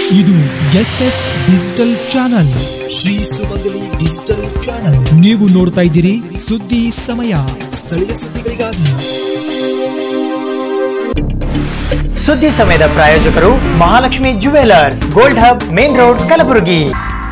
ಇದು S S digital channel Shri Sumangali digital channel ನೀವು ನೋಡ್ತಾ ಇದ್ದೀರಿ ಸುದ್ದಿ ಸಮಯ ಸ್ಥಳೀಯ ಸುದ್ದಿಗಳಿಗಾಗಿ ಸುದ್ದಿ ಸಮಯದ ಪ್ರಾಯೋಜಕರು Mahalakshmi jewellers gold hub main road Kalaburagi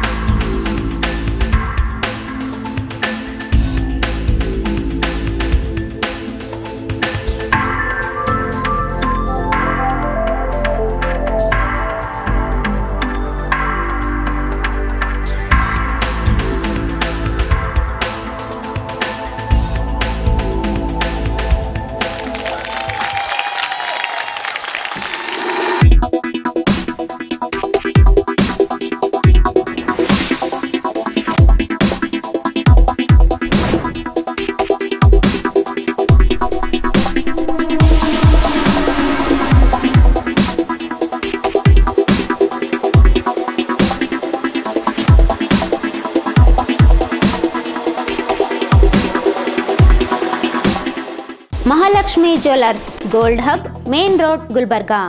Mahalakshmi jewellers gold hub main road Gulbarga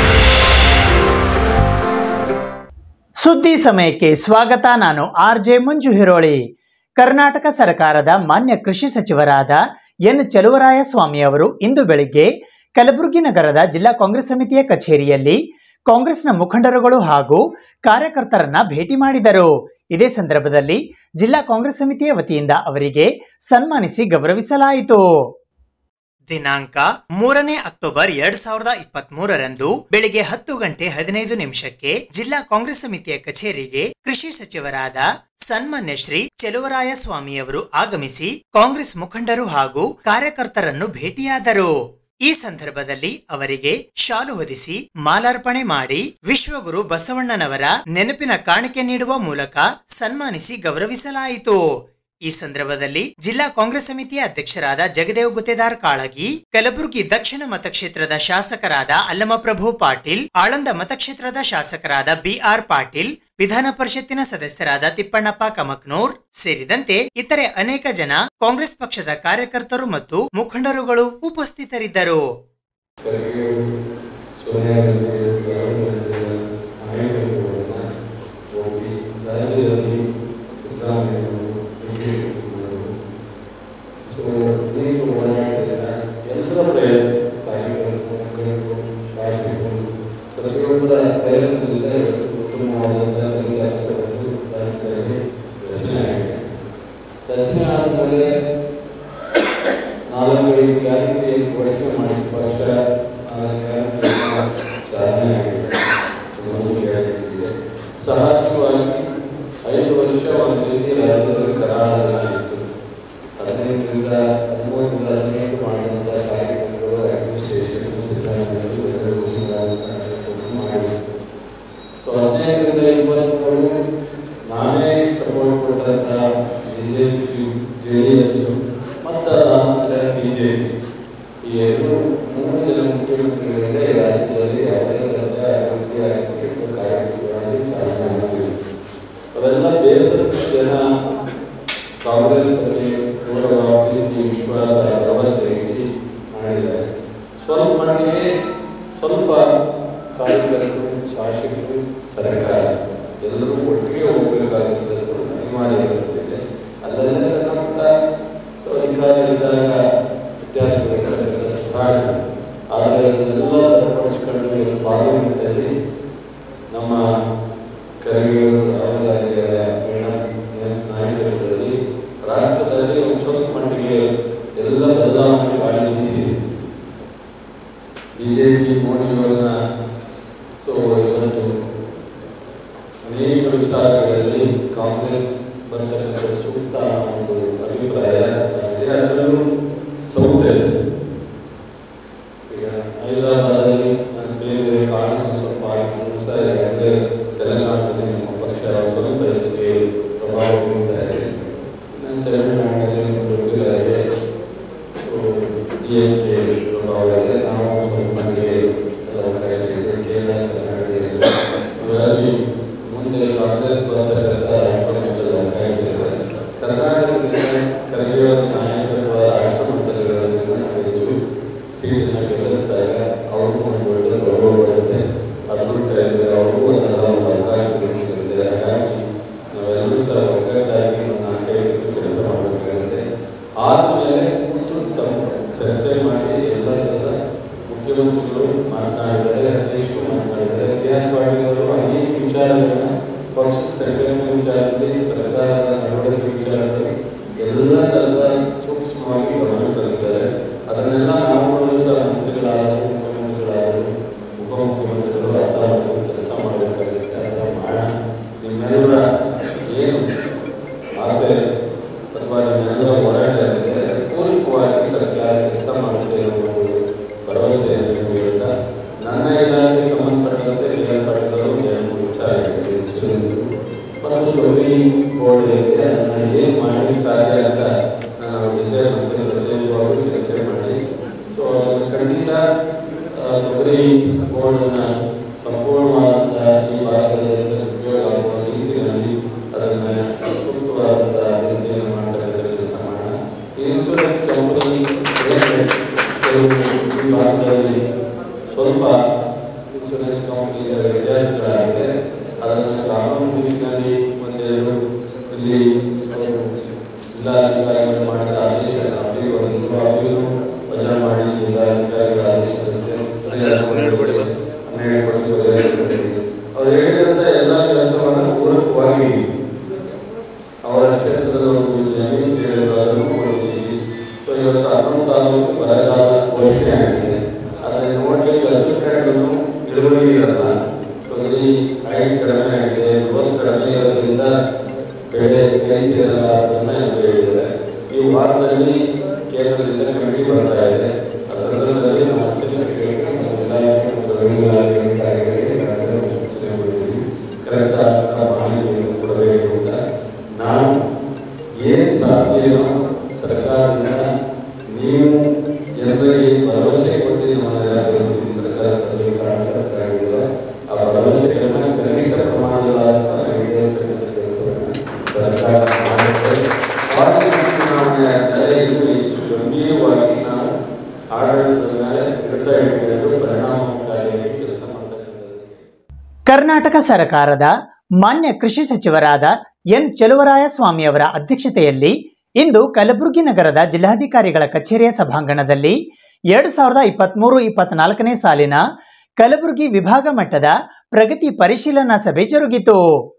ಸುದ್ದಿ ಸಮಯಕ್ಕೆ ಸ್ವಾಗತ ನಾನು ಆರ್ ಜೆ ಮಂಜು ಹಿರೋಳಿ ಕರ್ನಾಟಕ ಸರ್ಕಾರದ ಮಾನ್ಯ ಕೃಷಿ ಸಚಿವರಾದ ಎನ್ ಚಲುವರಾಯ ಸ್ವಾಮಿ ಅವರು ಇಂದು ಬೆಳಿಗ್ಗೆ ಕಲಬುರಗಿ ನಗರದ ಜಿಲ್ಲಾ ಕಾಂಗ್ರೆಸ್ ಸಮಿತಿಯ ಕಚೇರಿಯಲ್ಲಿ ಕಾಂಗ್ರೆಸ್ನ ಮುಖಂಡರುಗಳು ಹಾಗೂ ಕಾರ್ಯಕರ್ತರನ್ನ ಭೇಟಿ ಮಾಡಿದರು ಇದೇ ಸಂದರ್ಭದಲ್ಲಿ ಜಿಲ್ಲಾ ಕಾಂಗ್ರೆಸ್ ಸಮಿತಿಯ ವತಿಯಿಂದ ಅವರಿಗೆ ಸನ್ಮಾನಿಸಿ ಗೌರವಿಸಲಾಯಿತು ದಿನಾಂಕ ಮೂರನೇ ಅಕ್ಟೋಬರ್ ಎರಡ್ ಸಾವಿರದ ಇಪ್ಪತ್ತ್ ಮೂರರಂದು ಬೆಳಿಗ್ಗೆ ಹತ್ತು ಗಂಟೆ ಹದಿನೈದು ನಿಮಿಷಕ್ಕೆ ಜಿಲ್ಲಾ ಕಾಂಗ್ರೆಸ್ ಸಮಿತಿಯ ಕಚೇರಿಗೆ ಕೃಷಿ ಸಚಿವರಾದ ಸನ್ಮಾನ್ಯ ಶ್ರೀ ಚೆಲುವರಾಯ ಸ್ವಾಮಿಯವರು ಆಗಮಿಸಿ ಕಾಂಗ್ರೆಸ್ ಮುಖಂಡರು ಹಾಗೂ ಕಾರ್ಯಕರ್ತರನ್ನು ಭೇಟಿಯಾದರು ಈ ಸಂದರ್ಭದಲ್ಲಿ ಅವರಿಗೆ ಶಾಲು ಹೊದಿಸಿ ಮಾಲಾರ್ಪಣೆ ಮಾಡಿ ವಿಶ್ವಗುರು ಬಸವಣ್ಣನವರ ನೆನಪಿನ ಕಾಣಿಕೆ ನೀಡುವ ಮೂಲಕ ಸನ್ಮಾನಿಸಿ ಗೌರವಿಸಲಾಯಿತು ಈ ಸಂದರ್ಭದಲ್ಲಿ ಜಿಲ್ಲಾ ಕಾಂಗ್ರೆಸ್ ಸಮಿತಿಯ ಅಧ್ಯಕ್ಷರಾದ ಜಗದೇವ್ ಗುತ್ತೇದಾರ್ ಕಾಳಗಿ ಕಲಬುರಗಿ ದಕ್ಷಿಣ ಮತಕ್ಷೇತ್ರದ ಶಾಸಕರಾದ ಅಲ್ಲಮಪ್ರಭು ಪಾಟೀಲ್ ಆಳಂದ ಮತಕ್ಷೇತ್ರದ ಶಾಸಕರಾದ ಬಿಆರ್ ಪಾಟೀಲ್ ವಿಧಾನ ಪರಿಷತ್ತಿನ ಸದಸ್ಯರಾದ ತಿಪ್ಪಣ್ಣಪ್ಪ ಕಮಕ್ನೂರ್ ಸೇರಿದಂತೆ ಇತರೆ ಅನೇಕ ಜನ ಕಾಂಗ್ರೆಸ್ ಪಕ್ಷದ ಕಾರ್ಯಕರ್ತರು ಮತ್ತು ಮುಖಂಡರುಗಳು ಉಪಸ್ಥಿತರಿದ್ದರು ಕರಿಗೆಯು ಸೋನಿಯಾ ಗಾಂಧಿ ರಾಹುಲ್ ಗಾಂಧಿ ನಾಯಕರುಗಳನ್ನ ಹೋಗಿ ರಾಜ್ಯದಲ್ಲಿ ಸಿದ್ದರಾಮಯ್ಯವರು ಡಿ ಕೆ ಶಿವಕುಮಾರರು ಸೊ ನೀವು ಓಡಾಡಿದ ಎಲ್ಲರ ಪ್ರಯತ್ನ ಕಾರ್ಯಕರ್ತರು ಮುಖಂಡರು ಶಾಸಕರು ಪ್ರತಿಯೊಬ್ಬರ ಪ್ರಯತ್ನದಿಂದ ಇವತ್ತು ಉತ್ತಮವಾದಂಥ ಫಲಿತಾಂಶವನ್ನು ರಾಜ್ಯದಲ್ಲಿ ರಚನೆ ಆಗಿದೆ ರಚನೆ ಆದಮೇಲೆ ನಾಲ್ಕು ಐದು ಗ್ಯಾರಂಟಿಯನ್ನು ಘೋಷಣೆ ಮಾಡಿ ಪಕ್ಷ ನಾಲ್ಕು ಗ್ಯಾರಂಟಿಯನ್ನು ಸಾಧನೆ ಆಗಿದೆ ಇನ್ನೊಂದು ಗ್ಯಾರಂಟಿ ಇದೆ ಸಹಜವಾಗಿ ಐದು ವರ್ಷ ಒಂದು ರೀತಿ ರಾಜ್ಯದಲ್ಲಿ ಕರಾಳಾಗಿತ್ತು ಹದಿನೈದರಿಂದ ಹದಿಮೂರರಿಂದ ಹದಿನೆಂಟು ಮಾಡಿದಂಥ ಕಾರ್ಯಕ್ರಮಗಳು ಅಡ್ಮಿನಿಸ್ಟ್ರೇಷನ್ ಸಿದ್ದರಾಮಯ್ಯವರು ಎಲ್ಲರೂ ಘೋಷಣೆಯಾದಂಥ ಕಾರ್ಯಕ್ರಮವನ್ನು ಮಾಡಿದ್ರು ಸೊ ಹದಿನೈದರಿಂದ ಇಪ್ಪತ್ತ್ಮೂರು ನಾನೇ ಸಪೋರ್ಟ್ ಕೊಟ್ಟಂತ ಬಿಜೆಪಿ ಜೆ ಡಿ ಎಸ್ ಮತ್ತು ಆನಂತರ ಬಿಜೆಪಿ ಈ ಎರಡು ಮೂರು ಜನ ಮುಖ್ಯಮಂತ್ರಿಗಳಿಂದ ಈ ರಾಜ್ಯದಲ್ಲಿ ಯಾವುದೇ ರೀತಿಯ ಅಭಿವೃದ್ಧಿ ಆಗಬೇಕು ಕಾರ್ಯಕ್ರಮಗಳಲ್ಲಿ ಚಾಲನೆ ಮಾಡಿದೆ ಅವೆಲ್ಲ ಬೇಸರದ ಜನ ಕಾಂಗ್ರೆಸ್ ಅಲ್ಲಿ ಗೌರವ ಪ್ರೀತಿ ವಿಶ್ವಾಸ ಭರವಸೆ ಇಟ್ಟು ಮಾಡಿದ್ದಾರೆ ಸ್ವಲ್ಪ ಮಟ್ಟಿಗೆ ಸ್ವಲ್ಪ ಕಾರ್ಯಕರ್ತರು ಶಾಸಕರು ಸರ್ಕಾರ ಎಲ್ಲರೂ ಒಟ್ಟಿಗೆ ಹೋಗಬೇಕಾದಂಥದ್ದು ಅನಿವಾರ್ಯ ವ್ಯವಸ್ಥೆ ಅದರಲ್ಲೇ ಸಣ್ಣ ಪುಟ್ಟ ಸೊ ಅಧಿಕಾರ ಇದ್ದಾಗ ವ್ಯತ್ಯಾಸಗಳಿರ್ತಕ್ಕಂಥ ಸಹಜ ಆದರೆ ಇದನ್ನೆಲ್ಲ ಸರಿಪಡಿಸಿಕೊಂಡು ಇವತ್ತು ಪಾರ್ಲಿಮೆಂಟಲ್ಲಿ ನಮ್ಮ ಕರಿಯೂರು ರಾಹುಲ್ ಗಾಂಧಿಯವರ ಮೇಡಮ್ ನಾಯಕತ್ವದಲ್ಲಿ ರಾಷ್ಟ್ರದಲ್ಲಿ ಒಂದು ಸ್ವಲ್ಪ ಮಟ್ಟಿಗೆ ಎಲ್ಲ ಬದಲಾವಣೆ ಮಾಡಿ ನಿಲ್ಲಿಸಿದೆ ಬಿಜೆಪಿ ಮೋದಿಯವರನ್ನ ಸೊ ಇವತ್ತು ಅನೇಕ ವಿಚಾರಗಳಲ್ಲಿ ಕಾಂಗ್ರೆಸ್ ಇದೆ ಅದನ್ನ ಏನ್ ಮಾಡ್ಲಿಕ್ಕೆ ಸಾಧ್ಯ ಅಂತ ನಾನು ಅವ್ರ ಜೊತೆ ಮತ್ತೆ ಪ್ರತಿಯೊಬ್ಬರು ಚರ್ಚೆ ಮಾಡಿ ಸೊ ಖಂಡಿತ ಆ, ತೊಗರಿ ಗೋಲ್ಡನ್ನ ಸಂಪೂರ್ಣವಾದಂಥ ಈ ಭಾರತದಲ್ಲಿ ಉಪಯೋಗ ಆಗುವ ರೀತಿಯಲ್ಲಿ ಅದನ್ನ ಸೂಕ್ತವಾದಂಥ ರೀತಿಯಲ್ಲಿ ಮಾಡ್ತಕ್ಕಂಥ ಕೆಲಸ ಮಾಡೋಣ ಈ ಇನ್ಶೂರೆನ್ಸ್ ಕಂಪನಿ ಈ ಭಾರತದಲ್ಲಿ ಸ್ವಲ್ಪ ಇನ್ಶೂರೆನ್ಸ್ ಕಂಪನಿಗಳ ವ್ಯತ್ಯಾಸಗಳಾಗಿದೆ ಅದನ್ನು ಕಾನೂನು ರೀತಿಯಲ್ಲಿ ಒಂದೆರಡು ಇಲ್ಲಿ ಅವರು ಜಿಲ್ಲಾಧಿಕಾರಿಗಳು ಮಾಡಿದ ಆದೇಶ ಅಪೀಲ್ ಒಂದು ಅಪೀಲು ವಜಾ ಮಾಡಿ ಜಿಲ್ಲಾಧಿಕಾರಿಗಳ ಆದೇಶದಂತೆ ಹನ್ನೆರಡು ಕೋಟಿ ಬಂತು ಹನ್ನೆರಡು ಕೋಟಿ ಬಗೆಹರಿಸಿಕೊಂಡಿದೆ. ಅವ್ರು ಹೇಳಿದಂತ ಎಲ್ಲ ಕೆಲಸವನ್ನು ಪೂರಕವಾಗಿ ಅವರ ಕ್ಷೇತ್ರದ ಒಂದು ಜಮೀನು ಕೇಳಿದ್ರು ಅದನ್ನು ಕೊಡ್ತೀವಿ ಸೊ ಇವತ್ತು ಹನ್ನೊಂದು ತಾಲೂಕು ಬರಗಾಲ ಘೋಷಣೆ ಆಗಿದೆ ಅದನ್ನು ನೋಡ್ಲಿಕ್ಕೆ ಹಸಿರು ಕಾಡುಗಳು ಇಳುವರಿ ಇರಲ್ಲ ತೊಗರಿ ಹೈಟ್ ಕಡಿಮೆ ಆಗಿದೆ ಗ್ರೋತ್ ಕಡಿಮೆ ಇರೋದ್ರಿಂದ ಬೆಳೆ ಕೈ ಸೇರಲ್ಲ ಅದನ್ನ ಹೇಳಿದ್ದಾರೆ ಈ ವಾರದಲ್ಲಿ ಕೇಂದ್ರದಿಂದ ಕಮಿಟಿ ಬರ್ತಾ ಇದೆ ಆ ಸಂದರ್ಭದಲ್ಲಿ ನಾವು ಚರ್ಚೆಗಳಿಗೆ ನಮ್ಮ ಇಲಾಖೆ ಮತ್ತು ರೆವಿನ್ಯೂ ಇಲಾಖೆ ಅಧಿಕಾರಿಗಳಿಗೆ ಈಗಾಗಲೇ ಒಂದು ಸೂಚನೆ ಕೊಟ್ಟಿದ್ದೀವಿ ಕರೆಕ್ಟ್ ಆದ ಮಾಹಿತಿಯನ್ನು ಕೊಡಬೇಕು ಅಂತ ನಾವು ಏನ್ ಸಾಧ್ಯನೋ ಸರ್ಕಾರದಿಂದ ನೀವು ಜನರಿಗೆ ಭರವಸೆ ಕೊಟ್ಟು ನಮ್ಮನ್ನೆಲ್ಲ ಕಳಿಸಿ ಸರ್ಕಾರ ಪದವಿ ಕಾರಣಕರ್ತರಾಗಿದ್ದಾರೆ ಆ ಭರವಸೆಗಳನ್ನ ಕನಿಷ್ಠ ಪ್ರಮಾಣದಲ್ಲಿ ಸಹ ಈಡೇರಿಸತಕ್ಕಂಥ ಕೆಲಸವನ್ನು ಸರ್ಕಾರ ಮಾಡುತ್ತೆ ವಾರ್ಷಿಕ ಚುನಾವಣೆ ಆದ್ಮೇಲೆ ಇನ್ನೂ ಹೆಚ್ಚು ಗಂಭೀರವಾಗಿ ನಾವು ಆಡಳಿತದ ಮೇಲೆ ಹಿಡಿತ ಇಟ್ಕೊಂಡು ಪರಿಣಾಮಕಾರಿಯಾಗಿ ಕೆಲಸ ಮಾಡ್ತಕ್ಕಂಥದ್ದು ಕರ್ನಾಟಕ ಸರ್ಕಾರದ ಮಾನ್ಯ ಕೃಷಿ ಸಚಿವರಾದ ಎನ್ ಚೆಲುವರಾಯಸ್ವಾಮಿ ಅವರ ಅಧ್ಯಕ್ಷತೆಯಲ್ಲಿ ಇಂದು ಕಲಬುರಗಿ ನಗರದ ಜಿಲ್ಲಾಧಿಕಾರಿಗಳ ಕಚೇರಿಯ ಸಭಾಂಗಣದಲ್ಲಿ ಎರಡು ಸಾವಿರದ ಇಪ್ಪತ್ತ್ಮೂರು ಇಪ್ಪತ್ನಾಲ್ಕನೇ ಸಾಲಿನ ಕಲಬುರಗಿ ವಿಭಾಗ ಮಟ್ಟದ ಪ್ರಗತಿ ಪರಿಶೀಲನಾ ಸಭೆ ಜರುಗಿತು